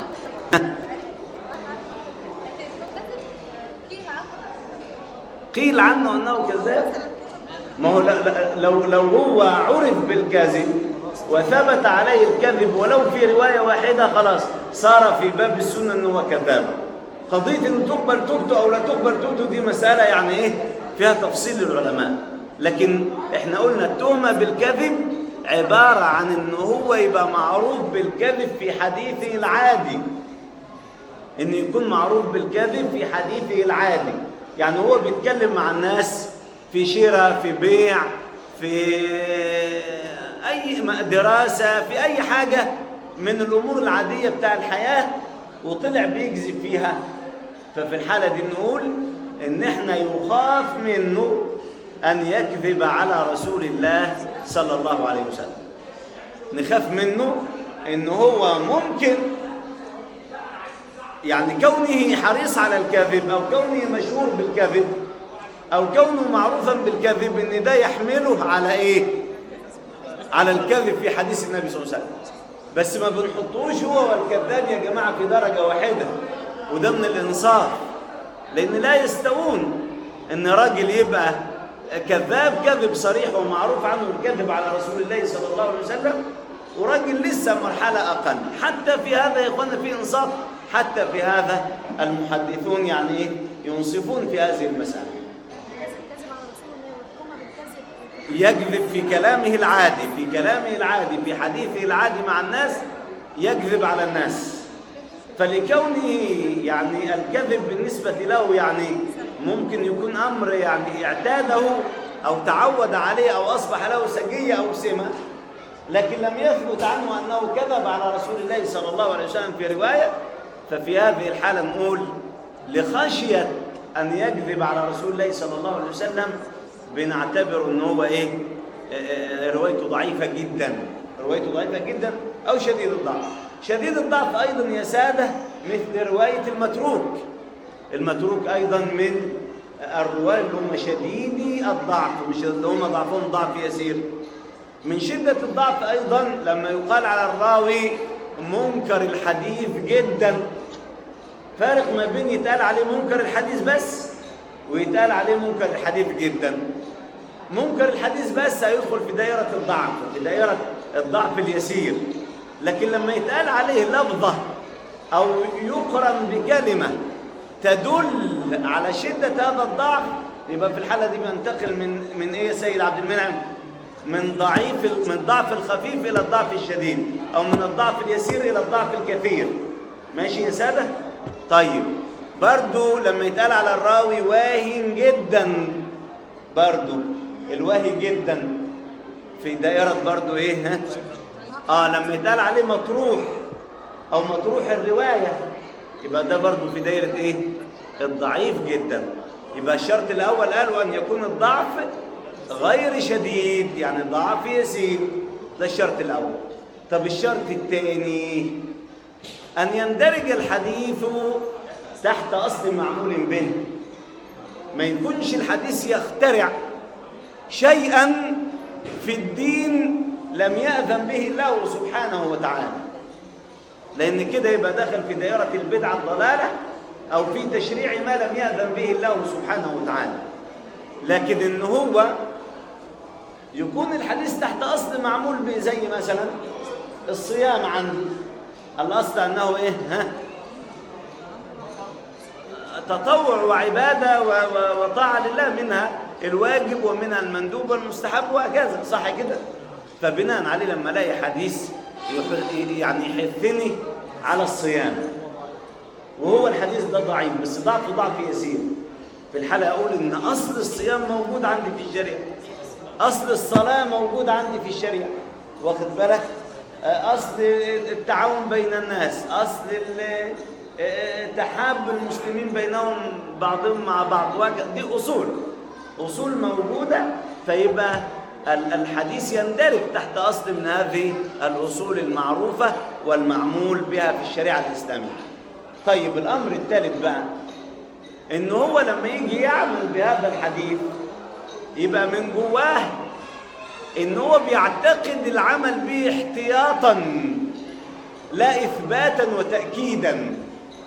[SPEAKER 4] قيل عنه انه كذاب ما هو لا- لا- لو لو هو عرف بالكذب وثبت عليه الكذب ولو في روايه واحده خلاص صار في باب السنه انه هو كذاب قضيه ان تقبل توبته او لا تقبل توبته دي مساله يعني ايه فيها تفصيل للعلماء لكن احنا قلنا التهمه بالكذب عباره عن ان هو يبقى معروف بالكذب في حديثه العادي ان يكون معروف بالكذب في حديثه العادي يعني هو بيتكلم مع الناس في شراء في بيع في اي م- دراسه في اي حاجه من الامور العاديه بتاع الحياه وطلع بيكذب فيها ففي الحاله دي نقول ان احنا يخاف منه ان يكذب على رسول الله صلى الله عليه وسلم نخاف منه ان هو ممكن يعني كونه حريص على الكذب او كونه مشهور بالكذب او كونه معروفا بالكذب ان ده يحمله على ايه على الكذب في حديث النبي صلى الله عليه وسلم بس ما بنحطوش هو والكذاب يا جماعه في درجه واحده وده من الانصاف لان لا يستوون ان راجل يبقى كذاب كذب صريح ومعروف عنه الكذب على رسول الله صلى الله عليه وسلم وراجل لسه مرحله اقل حتى في هذا يا اخوانا في انصاف حتى في هذا المحدثون يعني ايه ينصفون في هذه المساله يكذب في كلامه العادي في كلامه العادي في حديثه العادي مع الناس يكذب على الناس فلكونه يعني الكذب بالنسبة له يعني ممكن يكون أمر يعني اعتاده أو تعود عليه أو أصبح له سجية أو سمة لكن لم يثبت عنه أنه كذب على رسول الله صلى الله عليه وسلم في رواية ففي هذه الحالة نقول لخشية أن يكذب على رسول الله صلى الله عليه وسلم بنعتبر ان هو ايه آه، آه، روايته ضعيفه جدا روايته ضعيفه جدا او شديد الضعف شديد الضعف ايضا يا ساده مثل روايه المتروك المتروك ايضا من الرواه اللي هم شديدي الضعف مش اللي هم ضعفهم ضعف يسير من شده الضعف ايضا لما يقال على الراوي منكر الحديث جدا فارق ما بين يتقال عليه منكر الحديث بس ويتقال عليه منكر الحديث جدا منكر الحديث بس هيدخل في دائرة الضعف في دائرة الضعف اليسير لكن لما يتقال عليه لفظة أو يقرن بكلمة تدل على شدة هذا الضعف يبقى في الحالة دي بننتقل من من إيه يا سيد عبد المنعم؟ من ضعيف من الضعف الخفيف إلى الضعف الشديد أو من الضعف اليسير إلى الضعف الكثير ماشي يا سادة؟ طيب برضو لما يتقال على الراوي واهن جدا برضو الواهي جدا في دائرة برضو إيه ها؟ آه لما يتقال عليه مطروح أو مطروح الرواية يبقى ده برضو في دائرة إيه؟ الضعيف جدا يبقى الشرط الأول قالوا أن يكون الضعف غير شديد يعني ضعف يسير ده الشرط الأول طب الشرط الثاني أن يندرج الحديث تحت أصل معمول به ما يكونش الحديث يخترع شيئا في الدين لم يأذن به الله سبحانه وتعالى لأن كده يبقى داخل في دائرة البدعة الضلالة أو في تشريع ما لم يأذن به الله سبحانه وتعالى لكن إن هو يكون الحديث تحت أصل معمول به زي مثلا الصيام عندي الأصل أنه إيه ها تطوع وعبادة و- و- وطاعة لله منها الواجب ومنها المندوب والمستحب وهكذا صح كده فبناء عليه لما الاقي حديث يح- يعني يحثني على الصيام وهو الحديث ده ضعيف بس ضعفه ضعف يسير في الحالة أقول إن أصل الصيام موجود عندي في الشريعة أصل الصلاة موجود عندي في الشريعة واخد بالك آه، أصل التعاون بين الناس أصل ال- آه، تحاب المسلمين بينهم بعضهم مع بعض وهكذا. دي أصول أصول موجودة فيبقى ال- الحديث يندرج تحت أصل من هذه الأصول المعروفة والمعمول بها في الشريعة الإسلامية طيب الأمر الثالث بقى إن هو لما يجي يعمل بهذا الحديث يبقى من جواه إن هو بيعتقد العمل به احتياطا لا إثباتا وتأكيدا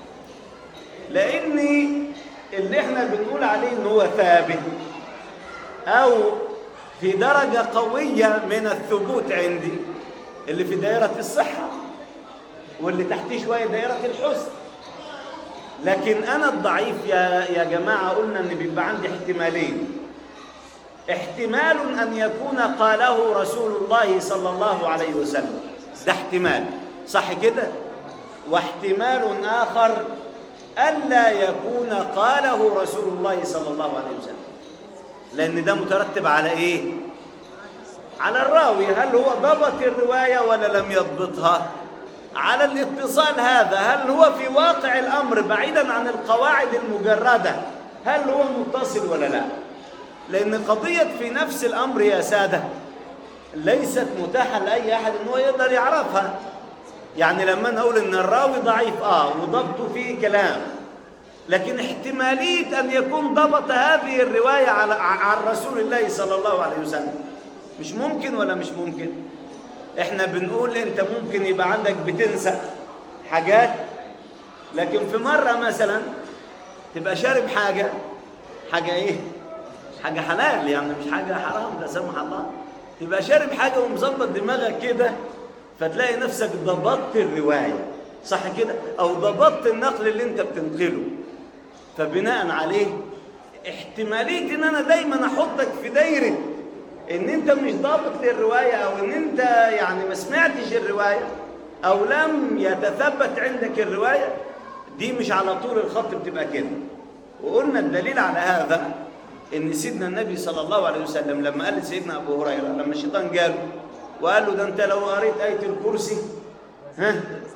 [SPEAKER 4] لأن اللي احنا بنقول عليه إن هو ثابت أو في درجة قوية من الثبوت عندي اللي في دائرة الصحة واللي تحتيه شوية دائرة الحسن لكن أنا الضعيف يا يا جماعة قلنا إن بيبقى عندي احتمالين احتمال أن يكون قاله رسول الله صلى الله عليه وسلم ده احتمال صح كده واحتمال آخر ألا يكون قاله رسول الله صلى الله عليه وسلم لأن ده مترتب على إيه على الراوي هل هو ضبط الرواية ولا لم يضبطها على الاتصال هذا هل هو في واقع الأمر بعيدا عن القواعد المجردة هل هو متصل ولا لا لأن قضية في نفس الأمر يا سادة ليست متاحة لأي أحد أنه يقدر يعرفها يعني لما نقول أن الراوي ضعيف آه وضبطه فيه كلام لكن احتمالية أن يكون ضبط هذه الرواية على عن رسول الله صلى الله عليه وسلم مش ممكن ولا مش ممكن احنا بنقول انت ممكن يبقى عندك بتنسى حاجات لكن في مرة مثلا تبقى شارب حاجة حاجة ايه حاجة حلال يعني مش حاجة حرام لا سمح الله تبقى شارب حاجة ومظبط دماغك كده فتلاقي نفسك ضبطت الرواية صح كده او ضبطت النقل اللي انت بتنقله فبناء عليه احتمالية ان انا دايما احطك في دايرة ان انت مش ضابط للرواية او ان انت يعني ما سمعتش الرواية او لم يتثبت عندك الرواية دي مش على طول الخط بتبقى كده وقلنا الدليل على هذا ان سيدنا النبي صلى الله عليه وسلم لما قال لسيدنا ابو هريرة لما الشيطان جاله وقال له ده انت لو قريت آية الكرسي ها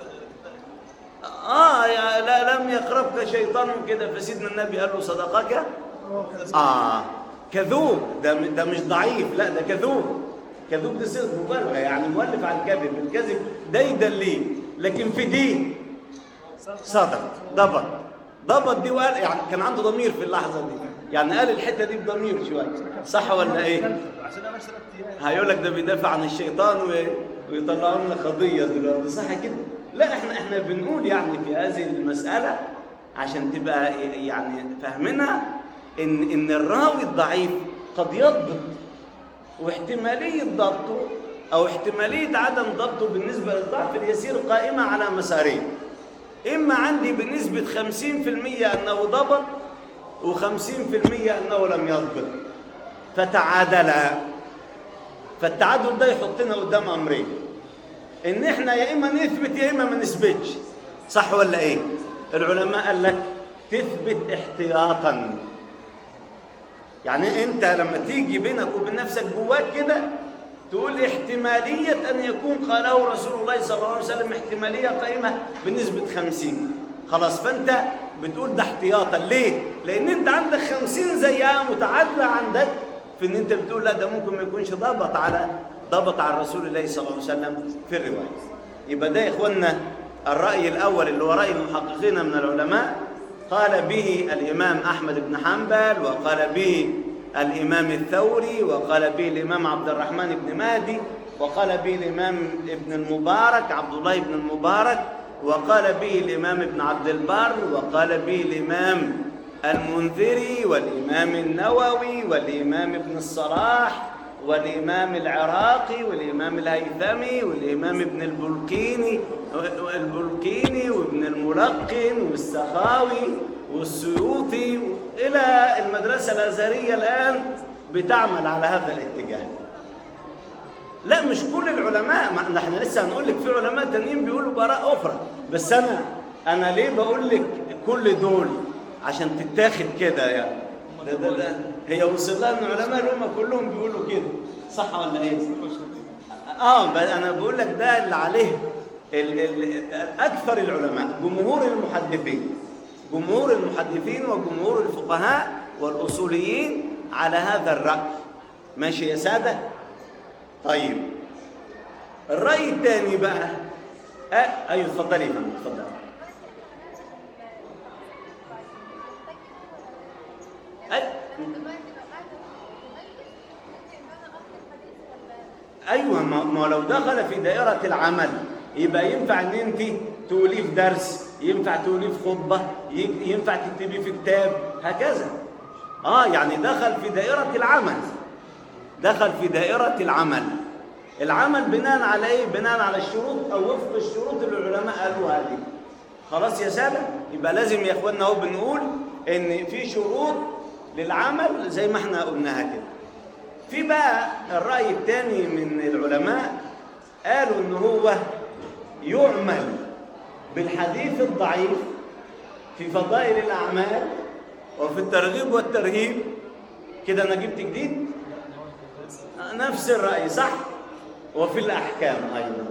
[SPEAKER 4] اه يا لا لم يقربك شيطان كده فسيدنا النبي قال له صدقك اه كذوب ده ده مش ضعيف لا ده كذوب كذوب دي صيغه مبالغه يعني مؤلف على الكذب الكذب ده يدليه لكن في دي صدق ضبط ضبط دي وقال يعني كان عنده ضمير في اللحظه دي يعني قال الحته دي بضمير شويه صح ولا ايه هيقول لك ده بيدافع عن الشيطان و... ويطلعوا لنا قضيه دلوقتي صح كده لا احنا احنا بنقول يعني في هذه المساله عشان تبقى يعني فاهمينها ان ان الراوي الضعيف قد يضبط واحتماليه ضبطه او احتماليه عدم ضبطه بالنسبه للضعف اليسير قائمه على مسارين اما عندي بنسبه 50% انه ضبط وخمسين في المية أنه لم يضبط فتعادلا فالتعادل ده يحطنا قدام أمرين إن إحنا يا إما نثبت يا إما ما نثبتش صح ولا إيه؟ العلماء قال لك تثبت احتياطا يعني انت لما تيجي بينك وبين نفسك جواك كده تقول احتمالية أن يكون قاله رسول الله صلى الله عليه وسلم احتمالية قائمة بنسبة خمسين خلاص فأنت بتقول ده احتياطا ليه؟ لأن أنت عندك خمسين زيها متعادلة عندك في أن أنت بتقول لا ده ممكن ما يكونش ضبط على ضبط على رسول الله صلى الله عليه وسلم في الرواية يبقى ده يا إخوانا الرأي الأول اللي هو رأي المحققين من العلماء قال به الإمام أحمد بن حنبل وقال به الإمام الثوري وقال به الإمام عبد الرحمن بن مهدي وقال به الإمام ابن المبارك عبد الله بن المبارك وقال به الإمام ابن عبد البر وقال به الإمام المنذري والإمام النووي والإمام ابن الصلاح والإمام العراقي والإمام الهيثمي والإمام ابن البلقيني البلقيني وابن الملقن والسخاوي والسيوطي إلى المدرسة الأزهرية الآن بتعمل على هذا الاتجاه لا مش كل العلماء ما احنا لسه هنقول لك في علماء تانيين بيقولوا براء أخرى بس أنا أنا ليه بقول لك كل دول عشان تتاخد كده يعني ده ده ده هي وصل لها ان العلماء اللي هم كلهم بيقولوا كده صح ولا ايه؟ اه بل انا بقول لك ده اللي عليه ال ال اكثر العلماء جمهور المحدثين جمهور المحدثين وجمهور الفقهاء والاصوليين على هذا الراي ماشي يا ساده؟ طيب الراي الثاني بقى آه ايوه اتفضلي يا فندم اتفضلي ايوه ما ما لو دخل في دائره العمل يبقى ينفع ان انت تقوليه في درس ينفع تقوليه في خطبه ي- ينفع تكتبيه في كتاب هكذا اه يعني دخل في دائره العمل دخل في دائره العمل العمل بناء على ايه بناء على الشروط او وفق الشروط اللي العلماء قالوها دي خلاص يا ساده يبقى لازم يا اخوانا اهو بنقول ان في شروط للعمل زي ما احنا قلناها كده في بقى الرأي الثاني من العلماء قالوا ان هو يعمل بالحديث الضعيف في فضائل الأعمال وفي الترغيب والترهيب كده أنا جبت جديد نفس الرأي صح وفي الأحكام أيضا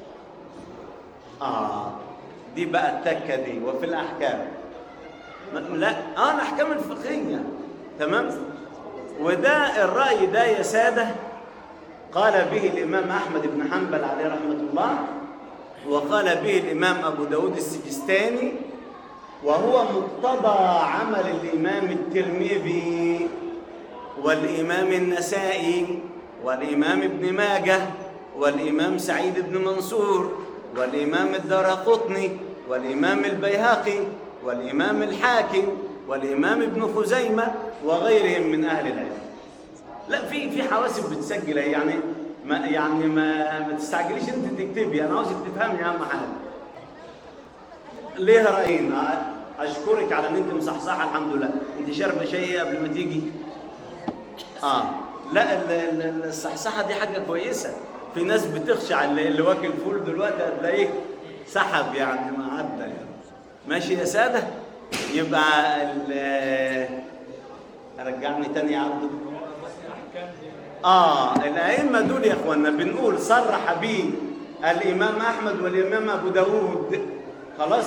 [SPEAKER 4] آه دي بقى التكة دي وفي الأحكام م- لا اه الاحكام الفقهيه تمام وده الراي ده يا ساده قال به الامام احمد بن حنبل عليه رحمه الله وقال به الامام ابو داود السجستاني وهو مقتضى عمل الامام الترمذي والامام النسائي والامام ابن ماجه والامام سعيد بن منصور والامام الدرقطني والامام البيهقي والامام الحاكم والامام ابن خزيمه وغيرهم من اهل العلم لا في في حواسب بتسجل أهي، يعني ما يعني ما ما تستعجليش انت تكتبي انا عاوزك تفهمي اهم حاجه ليه رايين اشكرك على ان انت مصحصحه الحمد لله انت شاربه شاي قبل ما تيجي اه لا ال- ال- الصحصحه دي حاجه كويسه في ناس بتخشع اللي, اللي واكل فول دلوقتي هتلاقيه سحب يعني ما عدى يعني ماشي يا ساده يبقى ال- رجعني تاني يا عبده اه الائمه دول يا اخوانا بنقول صرح به الامام احمد والامام ابو داود خلاص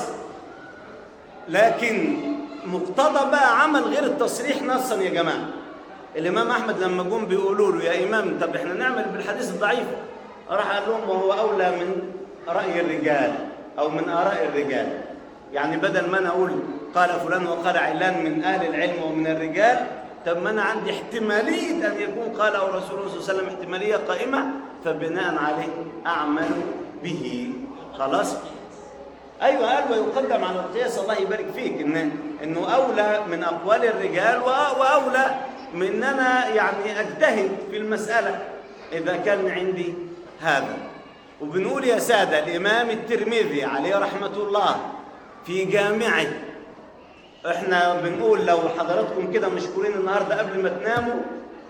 [SPEAKER 4] لكن مقتضى بقى عمل غير التصريح نصا يا جماعه الامام احمد لما جم بيقولوا له يا امام طب احنا نعمل بالحديث الضعيف راح قال لهم وهو اولى من راي الرجال او من اراء الرجال يعني بدل ما انا اقول قال فلان وقال علان من اهل العلم ومن الرجال طب ما انا عندي احتماليه ان يكون قاله رسول الله صلى الله عليه وسلم احتماليه قائمه فبناء عليه اعمل به خلاص ايوه قال ويقدم على القياس الله يبارك فيك ان انه اولى من اقوال الرجال وأ- واولى من ان انا يعني اجتهد في المساله اذا كان عندي هذا وبنقول يا ساده الامام الترمذي عليه رحمه الله في جامعه احنا بنقول لو حضراتكم كده مشكورين النهارده قبل ما تناموا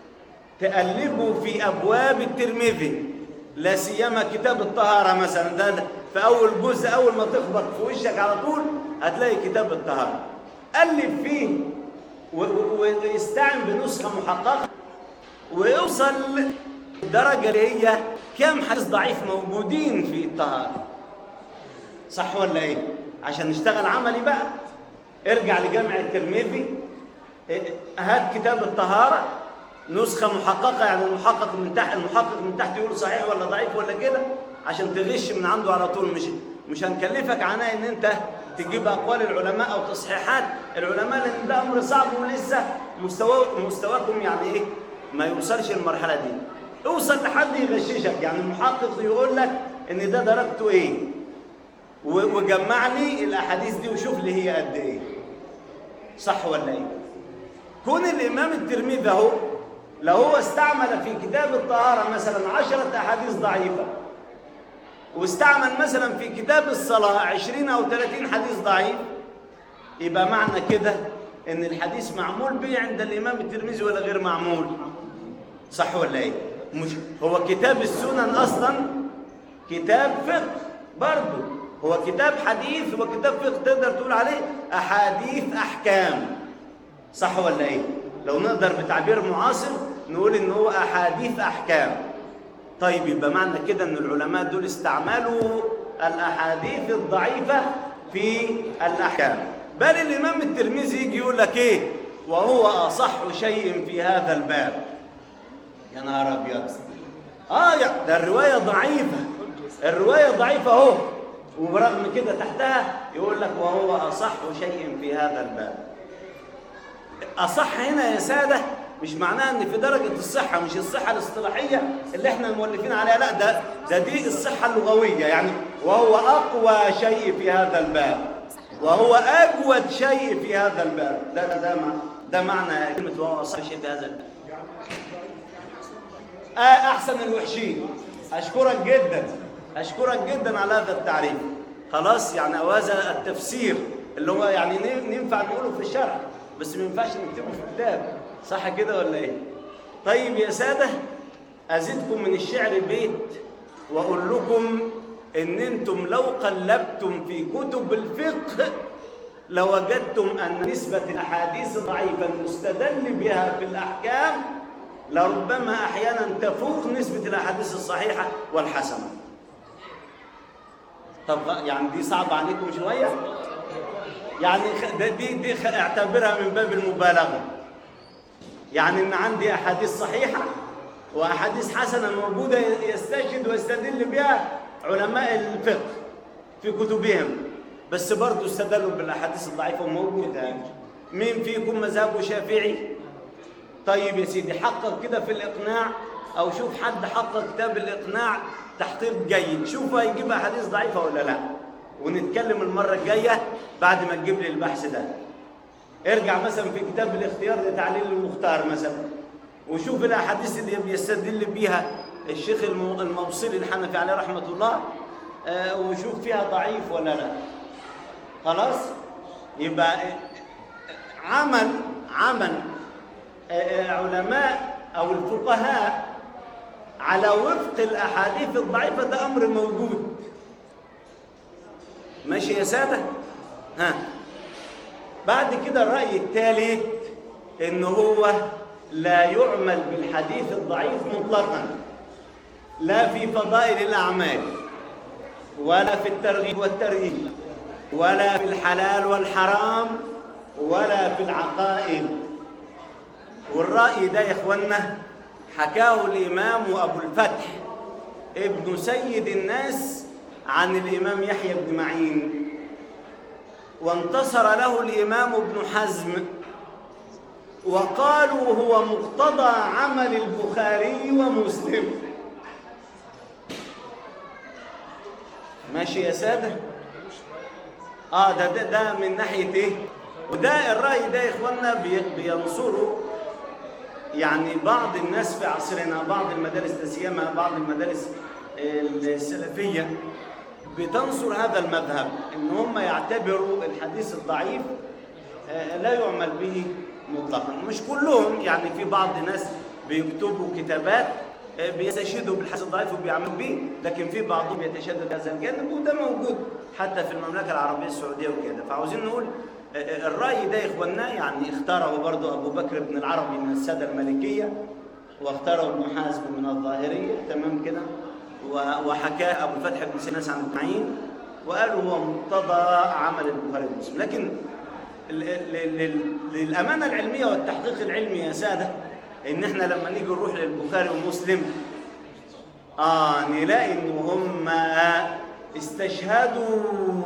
[SPEAKER 4] تقلبوا في ابواب الترمذي لا سيما كتاب الطهاره مثلا ده ده في اول جزء اول ما تخبط في وشك على طول هتلاقي كتاب الطهاره قلب فيه و- و- ويستعن بنسخه محققه ويوصل الدرجه اللي هي كم حديث ضعيف موجودين في الطهاره صح ولا ايه عشان نشتغل عملي بقى ارجع لجامع الترمذي اه، هات كتاب الطهاره نسخه محققه يعني المحقق من تحت المحقق من تحت يقول صحيح ولا ضعيف ولا كده عشان تغش من عنده على طول مش مش هنكلفك عنها ان انت تجيب اقوال العلماء او تصحيحات العلماء لان ده امر صعب ولسه مستوى مستواكم يعني ايه ما يوصلش المرحله دي اوصل لحد يغششك يعني المحقق يقول لك ان ده درجته ايه و- وجمع لي الاحاديث دي وشوف لي هي قد ايه صح ولا ايه كون الامام الترمذي اهو لو هو استعمل في كتاب الطهاره مثلا عشرة احاديث ضعيفه واستعمل مثلا في كتاب الصلاه عشرين او ثلاثين حديث ضعيف يبقى معنى كده ان الحديث معمول به عند الامام الترمذي ولا غير معمول صح ولا ايه مش هو كتاب السنن اصلا كتاب فقه برضه هو كتاب حديث هو كتاب فقه تقدر تقول عليه احاديث احكام صح ولا ايه لو نقدر بتعبير معاصر نقول ان هو احاديث احكام طيب يبقى معنى كده ان العلماء دول استعملوا الاحاديث الضعيفه في الاحكام بل الامام الترمذي يجي يقول لك ايه وهو اصح شيء في هذا الباب يا نهار ابيض اه يا ده الروايه ضعيفه الروايه ضعيفه اهو وبرغم كده تحتها يقول لك وهو اصح شيء في هذا الباب اصح هنا يا ساده مش معناها ان في درجه الصحه مش الصحه الاصطلاحيه اللي احنا المؤلفين عليها لا ده ده دي الصحه اللغويه يعني وهو اقوى شيء في هذا الباب وهو اجود شيء في هذا الباب ده ده ده, مع- ده معنى كلمه وهو اصح شيء في هذا الباب آه احسن الوحشين اشكرك جدا اشكرك جدا على هذا التعريف خلاص يعني او هذا التفسير اللي هو يعني ن- ينفع نقوله في الشرح بس ما ينفعش نكتبه في كتاب صح كده ولا ايه طيب يا ساده ازيدكم من الشعر بيت واقول لكم ان انتم لو قلبتم في كتب الفقه لوجدتم ان نسبه الاحاديث الضعيفه المستدل بها في الاحكام لربما احيانا تفوق نسبه الاحاديث الصحيحه والحسنه طب يعني دي صعبه عليكم شويه يعني خ- ده- دي دي خ- اعتبرها من باب المبالغه يعني ان عندي احاديث صحيحه واحاديث حسنه موجوده يستشهد ويستدل بها علماء الفقه في كتبهم بس برضه استدلوا بالاحاديث الضعيفه موجوده مين فيكم مذهبه شافعي طيب يا سيدي حقق كده في الاقناع او شوف حد حقق كتاب الاقناع تحقيق جيد شوف هيجيب احاديث ضعيفه ولا لا ونتكلم المره الجايه بعد ما تجيب لي البحث ده ارجع مثلا في كتاب الاختيار لتعليل المختار مثلا وشوف الاحاديث اللي بيستدل بيها الشيخ الم- الموصلي الحنفي عليه رحمه الله آه، وشوف فيها ضعيف ولا لا خلاص يبقى عمل عمل آه، آه، علماء او الفقهاء على وفق الاحاديث الضعيفه ده امر موجود ماشي يا ساده ها بعد كده الراي الثالث ان هو لا يعمل بالحديث الضعيف مطلقا لا في فضائل الاعمال ولا في الترغيب والترهيب ولا في الحلال والحرام ولا في العقائد والرأي ده يا إخوانا حكاه الإمام أبو الفتح ابن سيد الناس عن الإمام يحيى بن معين وانتصر له الإمام ابن حزم وقالوا هو مقتضى عمل البخاري ومسلم ماشي يا سادة اه ده ده, ده من ناحية ايه وده الرأي ده يا اخوانا بي- بينصره يعني بعض الناس في عصرنا بعض المدارس لا سيما بعض المدارس السلفيه بتنصر هذا المذهب ان هم يعتبروا الحديث الضعيف آه، لا يعمل به مطلقا مش كلهم يعني في بعض ناس بيكتبوا كتابات آه، بيستشهدوا بالحديث الضعيف وبيعملوا به لكن في بعضهم بيتشدد بهذا الجانب وده موجود حتى في المملكه العربيه السعوديه وكده فعاوزين نقول آه، آه، الراي ده يا اخوانا يعني اختاره برضه ابو بكر بن العربي من الساده المالكيه واختاره ابن حازم من الظاهريه تمام كده و- وحكاه ابو الفتح بن سيناس عن اجمعين وقالوا هو مقتضى عمل البخاري ومسلم لكن ال- ال- لل- للامانه العلميه والتحقيق العلمي يا ساده ان احنا لما نيجي نروح للبخاري ومسلم اه نلاقي ان هم استشهدوا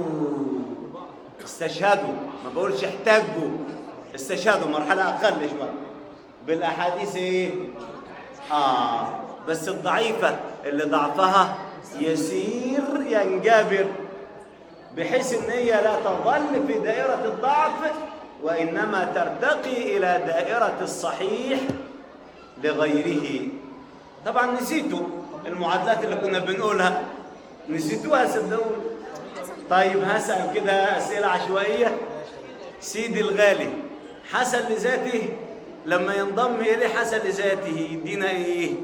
[SPEAKER 4] استشهدوا ما بقولش احتجوا استشهدوا مرحله اقل شويه بالاحاديث ايه اه بس الضعيفه اللي ضعفها يسير ينجبر بحيث ان هي لا تظل في دائره الضعف وانما ترتقي الى دائره الصحيح لغيره طبعا نسيتوا المعادلات اللي كنا بنقولها نسيتوها صدقوني طيب هسأل كده أسئلة عشوائية سيدي الغالي حسن لذاته لما ينضم إليه حسن لذاته يدينا إيه؟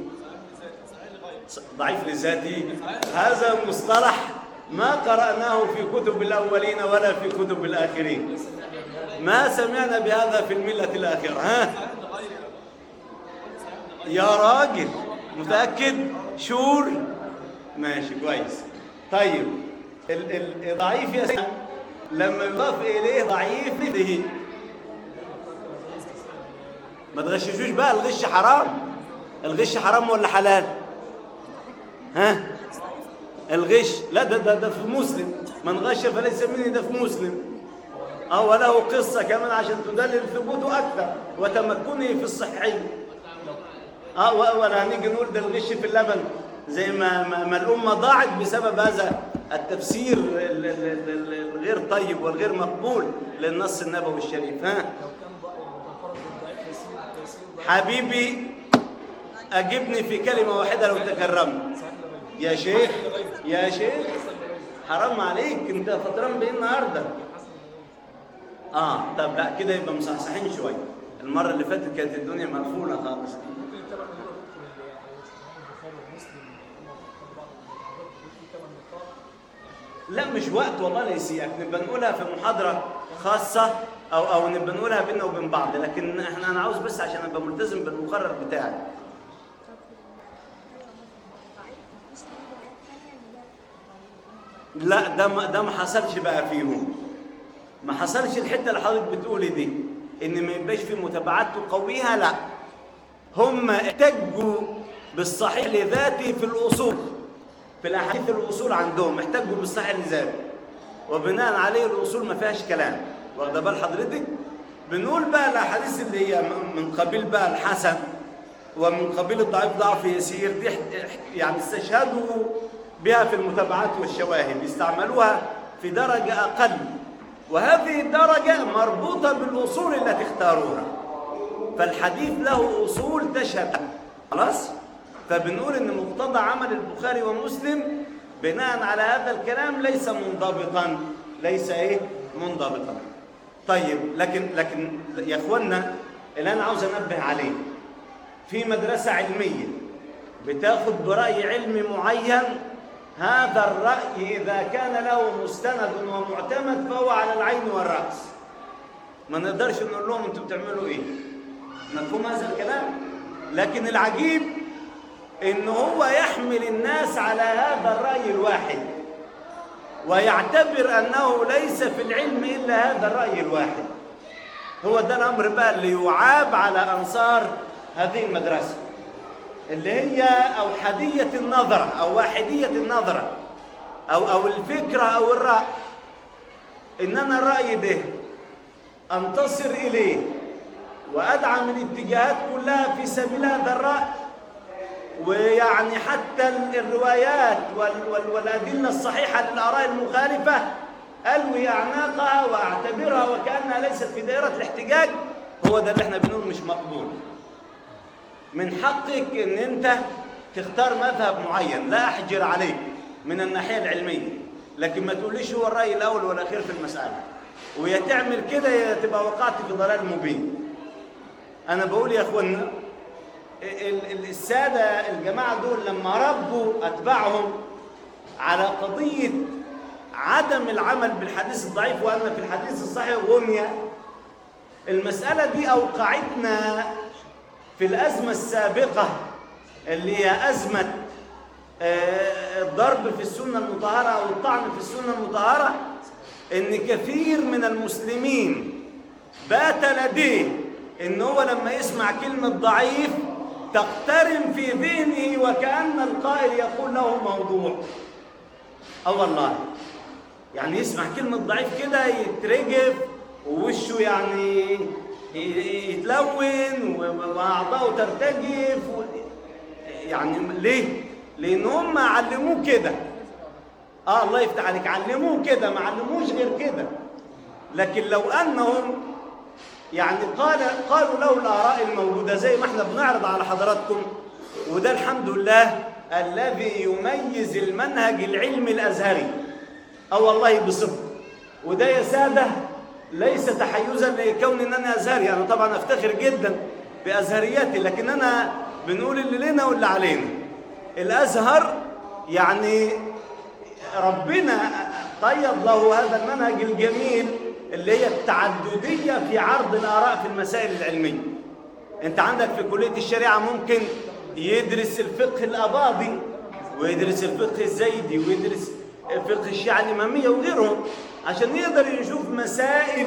[SPEAKER 4] ضعيف لذاته هذا مصطلح ما قرأناه في كتب الأولين ولا في كتب الآخرين ما سمعنا بهذا في الملة الآخرة ها؟ يا راجل متأكد شور ماشي كويس طيب ال- ال- الضعيف يا سيدي لما يضاف إليه ضعيف مثله ما تغششوش بقى الغش حرام الغش حرام ولا حلال ها الغش لا ده ده, ده في مسلم من غش فليس مني ده في مسلم اه وله قصة كمان عشان تدلل ثبوته أكثر وتمكنه في الصحية اه و- ولا هنيجي نقول ده الغش في اللبن زي ما ما, ما الامه ضاعت بسبب هذا التفسير ال- ال- ال- الغير طيب والغير مقبول للنص النبوي الشريف ها حبيبي اجبني في كلمه واحده لو تكرمت يا شيخ يا شيخ حرام عليك انت فطران بايه النهارده اه طب لا كده يبقى مصحصحين شويه المره اللي فاتت كانت الدنيا مقفوله خالص لا مش وقت والله لا يسيئك نبقى نقولها في محاضرة خاصة أو أو نبقى نقولها بينا وبين بعض لكن احنا أنا عاوز بس عشان أبقى ملتزم بالمقرر بتاعي لا ده ما ده ما حصلش بقى فيهم ما حصلش الحتة اللي حضرتك بتقولي دي إن ما يبقاش في متابعات تقويها لا هم احتجوا بالصحيح لذاته في الأصول في الاحاديث الاصول عندهم احتجوا بالصحيح لذاته وبناء عليه الاصول ما فيهاش كلام واخده بال حضرتك بنقول بقى الاحاديث اللي هي من- من قبيل بقى الحسن ومن قبيل الضعيف ضعف يسير دي احت- احت- يعني استشهدوا بها في المتابعات والشواهد استعملوها في درجه اقل وهذه الدرجه مربوطه بالاصول التي اختاروها فالحديث له اصول تشهد خلاص فبنقول ان مقتضى عمل البخاري ومسلم بناء على هذا الكلام ليس منضبطا ليس ايه منضبطا طيب لكن لكن يا اخوانا اللي انا عاوز انبه عليه في مدرسه علميه بتاخد براي علمي معين هذا الراي اذا كان له مستند ومعتمد فهو على العين والراس ما نقدرش نقول لهم انتوا بتعملوا ايه مفهوم هذا الكلام لكن العجيب ان هو يحمل الناس على هذا الراي الواحد ويعتبر انه ليس في العلم الا هذا الراي الواحد هو ده الامر بقى اللي يعاب على انصار هذه المدرسه اللي هي اوحديه النظره او واحديه النظره او او الفكره او الراي ان انا الراي ده انتصر اليه وادعم الاتجاهات كلها في سبيل هذا الراي ويعني حتى الروايات وال- وال- والأدلة الصحيحة للآراء المخالفة ألوي أعناقها وأعتبرها وكأنها ليست في دائرة الاحتجاج هو ده اللي احنا بنقول مش مقبول من حقك ان انت تختار مذهب معين لا احجر عليك من الناحية العلمية لكن ما تقوليش هو الرأي الأول والأخير في المسألة ويا تعمل كده يا تبقى وقعت في ضلال مبين انا بقول يا اخوانا ال- ال- الساده الجماعه دول لما ربوا اتباعهم على قضيه عدم العمل بالحديث الضعيف وان في الحديث الصحيح غنيه المساله دي اوقعتنا في الازمه السابقه اللي هي ازمه آه، الضرب في السنه المطهره او الطعن في السنه المطهره ان كثير من المسلمين بات لديه ان هو لما يسمع كلمه ضعيف تقترن في ذهنه وكان القائل يقول له موضوع اه والله يعني يسمع كلمه ضعيف كده يترجف ووشه يعني ي- يتلون و- واعضائه ترتجف و- يعني ليه لان هم علموه كده اه الله يفتح عليك علموه كده ما علموش غير كده لكن لو انهم يعني قال قالوا له الاراء الموجوده زي ما احنا بنعرض على حضراتكم وده الحمد لله الذي يميز المنهج العلمي الازهري اه والله بصدق وده يا ساده ليس تحيزا لكون ان انا ازهري انا طبعا افتخر جدا بازهرياتي لكن انا بنقول اللي لنا واللي علينا الازهر يعني ربنا قيض له هذا المنهج الجميل اللي هي التعددية في عرض الآراء في المسائل العلمية أنت عندك في كلية الشريعة ممكن يدرس الفقه الأباضي ويدرس الفقه الزيدي ويدرس فقه الشيعة الإمامية وغيرهم عشان يقدر يشوف مسائل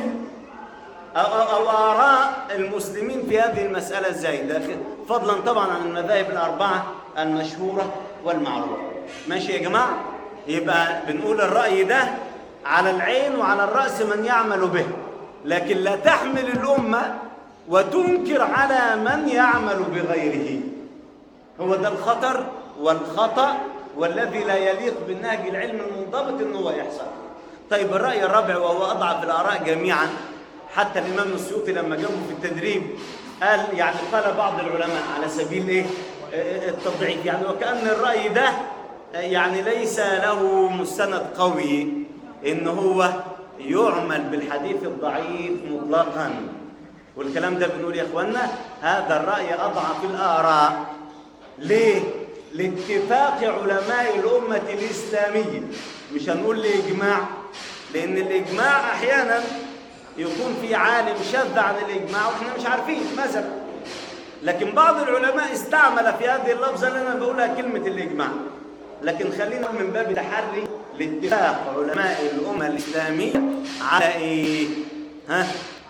[SPEAKER 4] أو, أو, أو آراء المسلمين في هذه المسألة الزايدة فضلا طبعا عن المذاهب الأربعة المشهورة والمعروفة ماشي يا جماعة يبقى بنقول الرأي ده على العين وعلى الرأس من يعمل به لكن لا تحمل الأمة وتنكر على من يعمل بغيره هو ده الخطر والخطأ والذي لا يليق بالنهج العلمي المنضبط ان هو يحصل طيب الرأي الرابع وهو أضعف الآراء جميعا حتى الإمام السيوطي لما جابه في التدريب قال يعني قال بعض العلماء على سبيل إيه آه، التضعيف يعني وكأن الرأي ده آه، يعني ليس له مستند قوي إن هو يعمل بالحديث الضعيف مطلقا والكلام ده بنقول يا إخوانا هذا الرأي أضعف الآراء ليه؟ لاتفاق علماء الأمة الإسلامية مش هنقول لإجماع لأن الإجماع أحيانا يكون في عالم شذ عن الإجماع وإحنا مش عارفين مثلا لكن بعض العلماء استعمل في هذه اللفظة اللي أنا بقولها كلمة الإجماع لكن خلينا من باب التحري لاتفاق علماء الأمة الإسلامية على إيه؟ ها؟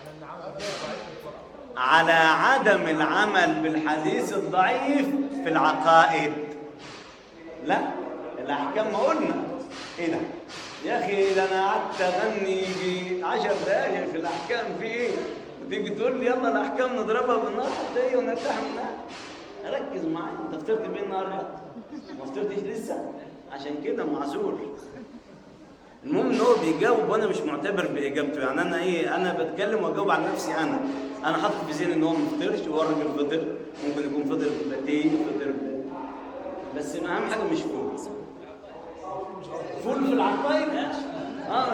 [SPEAKER 4] على عدم العمل بالحديث الضعيف في العقائد لا الاحكام ما قلنا ايه ده يا اخي ده انا قعدت اغني يجي 10 دقايق في الاحكام في ايه وتيجي تقول لي يلا الاحكام نضربها بالنار حتى ايه ونرتاح منها ركز معايا انت فطرت بيه النهارده ما فطرتش لسه عشان كده معذور المهم ان هو بيجاوب وانا مش معتبر باجابته يعني انا ايه انا بتكلم واجاوب عن نفسي انا انا حاطط في ذهني ان هو ما فطرش وهو الراجل فطر ممكن يكون فطر بلاتيه فطر ب- بس اهم حاجه مش فول فول في العقائد اه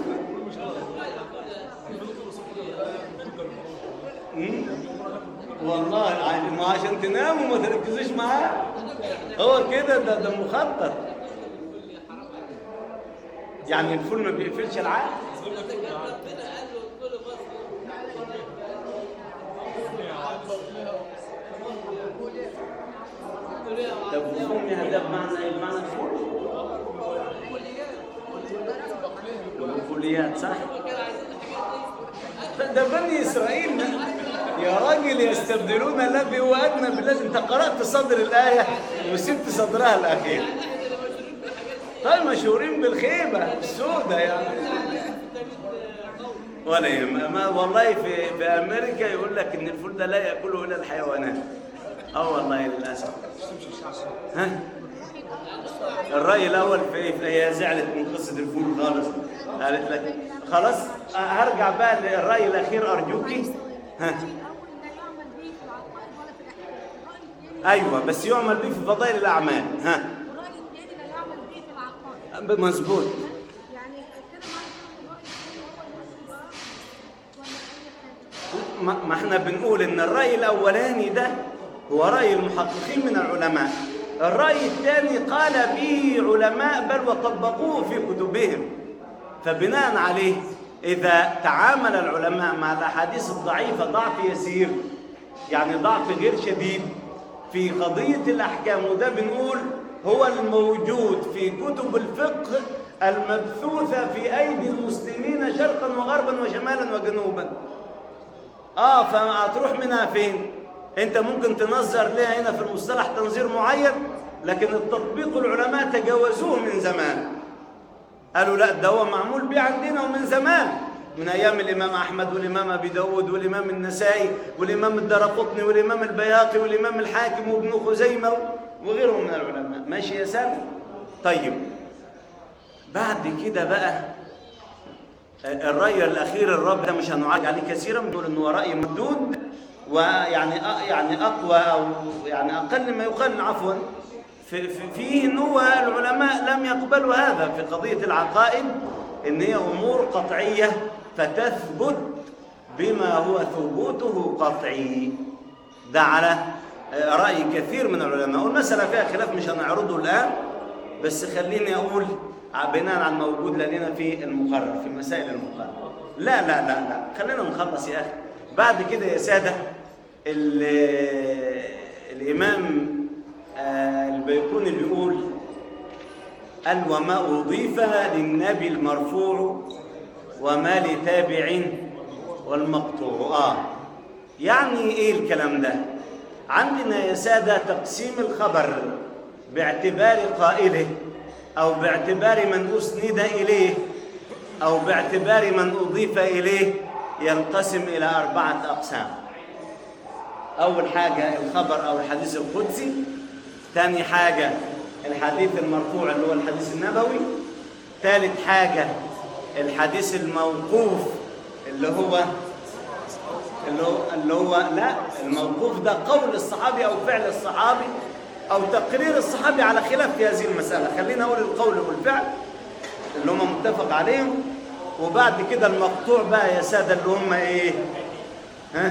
[SPEAKER 4] مم. والله يعني ما عشان تناموا ما تركزوش معاه هو كده ده ده مخطط يعني الفول ما بيقفلش العقل طب وفهم ده بمعنى ايه بمعنى الفول والفوليات صح ده- ده بني اسرائيل يا راجل يستبدلون الذي هو ادنى بالذي انت قرات صدر الايه وسبت صدرها الاخير طيب مشهورين بالخيبه السوداء يعني ولا يهم ما والله في في امريكا يقول لك ان الفول ده لا ياكله الا الحيوانات اه والله للاسف ها الراي الاول في ايه في هي زعلت من قصه الفول خالص قالت لك خلاص هرجع بقى للراي الاخير ارجوكي ها ايوه بس يعمل به في فضائل الاعمال ها
[SPEAKER 7] الرأي الثاني لا يعمل به في العقائد
[SPEAKER 4] مظبوط
[SPEAKER 7] يعني كده معنى كده الرأي الثاني هو
[SPEAKER 4] ما ما احنا بنقول ان الرأي الأولاني ده هو رأي المحققين من العلماء الرأي الثاني قال به علماء بل وطبقوه في كتبهم فبناء عليه إذا تعامل العلماء مع الأحاديث الضعيفة ضعف يسير يعني ضعف غير شديد في قضية الأحكام وده بنقول هو الموجود في كتب الفقه المبثوثة في أيدي المسلمين شرقا وغربا وشمالا وجنوبا اه فهتروح منها فين انت ممكن تنظر لها هنا في المصطلح تنظير معين لكن التطبيق العلماء تجاوزوه من زمان قالوا لا ده هو معمول بيه عندنا ومن زمان من ايام الامام احمد والامام ابي داود والامام النسائي والامام الدرقطني والامام البياقي والامام الحاكم وابن خزيمه وغيرهم من العلماء ماشي يا سامي طيب بعد كده بقى الرأي الأخير الرابع ده مش هنعالج عليه كثيرا بنقول إنه رأي مردود ويعني أ- يعني أقوى أو يعني أقل ما يقال عفوا في في- فيه إن هو العلماء لم يقبلوا هذا في قضية العقائد إن هي أمور قطعية فتثبت بما هو ثبوته قطعي ده على رأي كثير من العلماء والمسألة فيها خلاف مش هنعرضه الآن بس خليني أقول بناء على الموجود لدينا في المقرر في مسائل المقرر لا لا لا لا خلينا نخلص يا أخي بعد كده يا سادة ال- الإمام آه، البيقوني بيقول قال وما أضيف للنبي المرفوع وما لتابع والمقطوع آه يعني إيه الكلام ده عندنا يا سادة تقسيم الخبر باعتبار قائله أو باعتبار من أسند إليه أو باعتبار من أضيف إليه ينقسم إلى أربعة أقسام أول حاجة الخبر أو الحديث القدسي ثاني حاجة الحديث المرفوع اللي هو الحديث النبوي ثالث حاجة الحديث الموقوف اللي هو اللي هو, اللي هو لا الموقوف ده قول الصحابي أو فعل الصحابي أو تقرير الصحابي على خلاف في هذه المسألة خلينا أقول القول والفعل اللي هم متفق عليهم وبعد كده المقطوع بقى يا سادة اللي هم إيه ها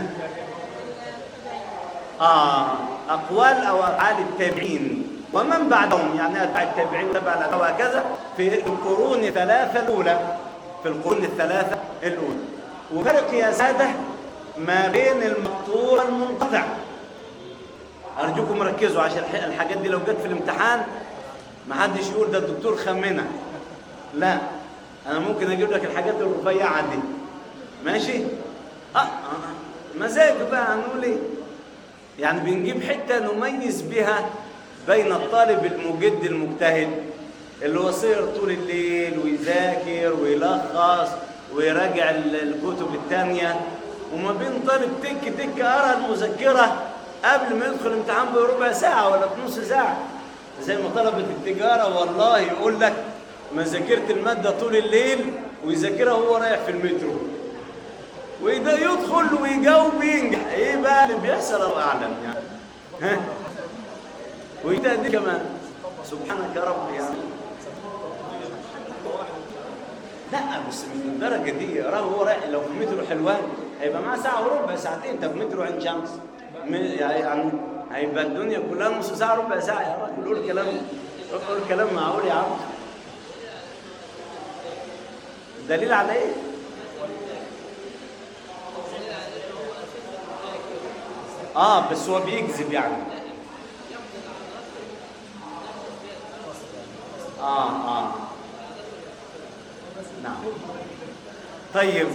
[SPEAKER 4] آه أقوال أو أفعال التابعين ومن بعدهم يعني أتباع التابعين تبع الأتباع وهكذا في القرون الثلاثة الأولى في القرون الثلاثة الأولى وفرق يا سادة ما بين المقطوع والمنقطع أرجوكم ركزوا عشان الح- الحاجات دي لو جت في الامتحان ما حدش يقول ده الدكتور خمنها لا أنا ممكن أجيب لك الحاجات الرفيعة دي ماشي؟ آه آه. مزاج بقى هنقول إيه؟ يعني بنجيب حتة نميز بها بين الطالب المجد المجتهد اللي هو سير طول الليل ويذاكر ويلخص ويراجع ال- الكتب التانية وما بين طالب تك تك قرا المذكرة قبل ما يدخل الامتحان بربع ساعة ولا بنص ساعة زي ما طلبة التجارة والله يقول لك ما ذاكرت المادة طول الليل ويذاكرها وهو رايح في المترو وده يدخل ويجاوب ينجح ايه بقى اللي بيحصل الله اعلم يعني ها وده دي كمان سبحانك يا رب يعني لا بس مش للدرجه دي يقراه وهو رايح لو في مترو حلوان هيبقى معاه ساعه وربع ساعتين طب مترو عين شمس م- يعني هيبقى الدنيا كلها نص ساعه ربع ساعه يا راجل قول كلام قول كلام معقول يا عم دليل على ايه؟ اه بس هو بيكذب يعني اه اه نعم طيب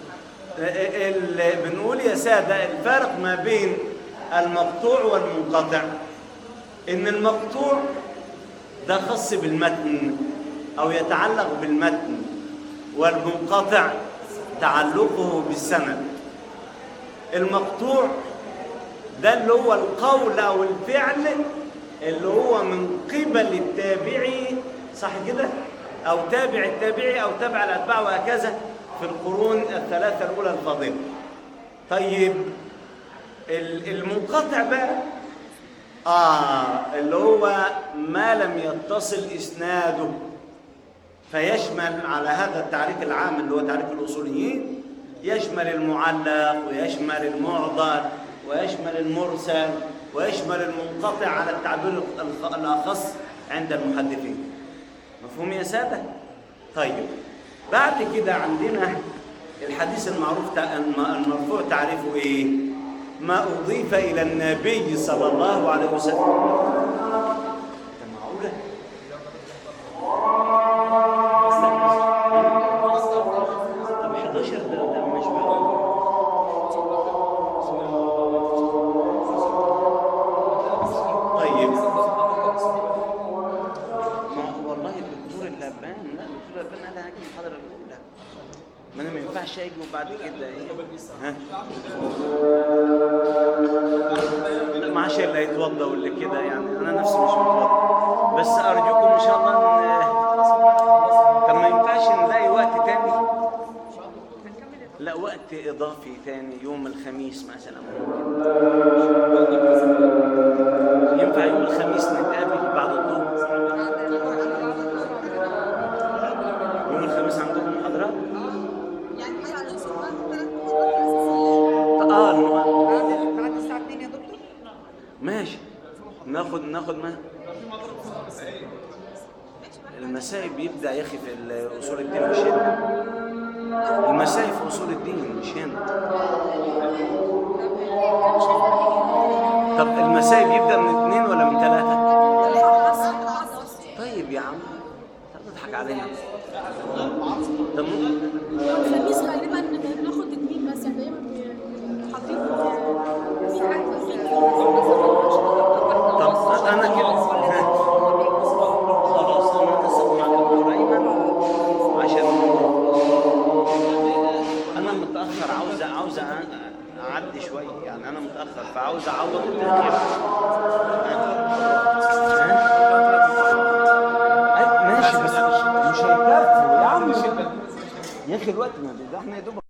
[SPEAKER 4] ال- بنقول يا سادة الفرق ما بين المقطوع والمنقطع إن المقطوع ده خاص بالمتن أو يتعلق بالمتن والمنقطع تعلقه بالسند المقطوع ده اللي هو القول او الفعل اللي هو من قبل التابعي صح كده او تابع التابعي او تابع الاتباع وهكذا في القرون الثلاثه الاولى الفاضله طيب ال- المنقطع بقى اه اللي هو ما لم يتصل اسناده فيشمل على هذا التعريف العام اللي هو تعريف الاصوليين يشمل المعلق ويشمل المعضل ويشمل المرسل ويشمل المنقطع على التعبير الخ- الأخص عند المحدثين مفهوم يا سادة؟ طيب بعد كده عندنا الحديث المعروف تع- الم- المرفوع تعريفه ايه؟ ما أضيف إلى النبي صلى الله عليه وسلم ده معقولة؟ طب 11 ده ده مش معقول طيب ما والله الدكتور اللبان لا الدكتور اللبان قال هاجي المحاضرة الأولى ما أنا ما ينفعش أجي وبعد كده إيه ها ما عادش اللي هيتوضى واللي كده يعني أنا نفسي مش متوضى بس أرجوكم إن شاء الله إن طب ما ينفعش نلاقي وقت تاني لا وقت إضافي تاني يوم الخميس مثلا ينفع يوم الخميس نتقابل بعد الظهر يوم الخميس عندكم محاضرات؟ اه الم-
[SPEAKER 5] بعد الساعة 2 يا دكتور
[SPEAKER 4] ماشي ناخد ناخد ما المسائل بيبدا يا اخي في ال- اصول الدين مش هنا المسائل في اصول الدين مش هنا طب المسائل بيبدا من اثنين ولا من ثلاثه طيب يا عم طب تضحك علينا طب
[SPEAKER 7] الخميس غالبا بناخد اتنين بس يعني دايما بي- حاطين في حاجه في
[SPEAKER 4] طب انا كده خلاص انا اتصل مع الدكتور ايمن عشان انا متاخر عاوز عاوز أ- اعدي شويه يعني انا متاخر فعاوز اعوض التاخير ها؟ ماشي بس مش هيكفي يا عم يا اخي الوقت ما ده احنا يا دوب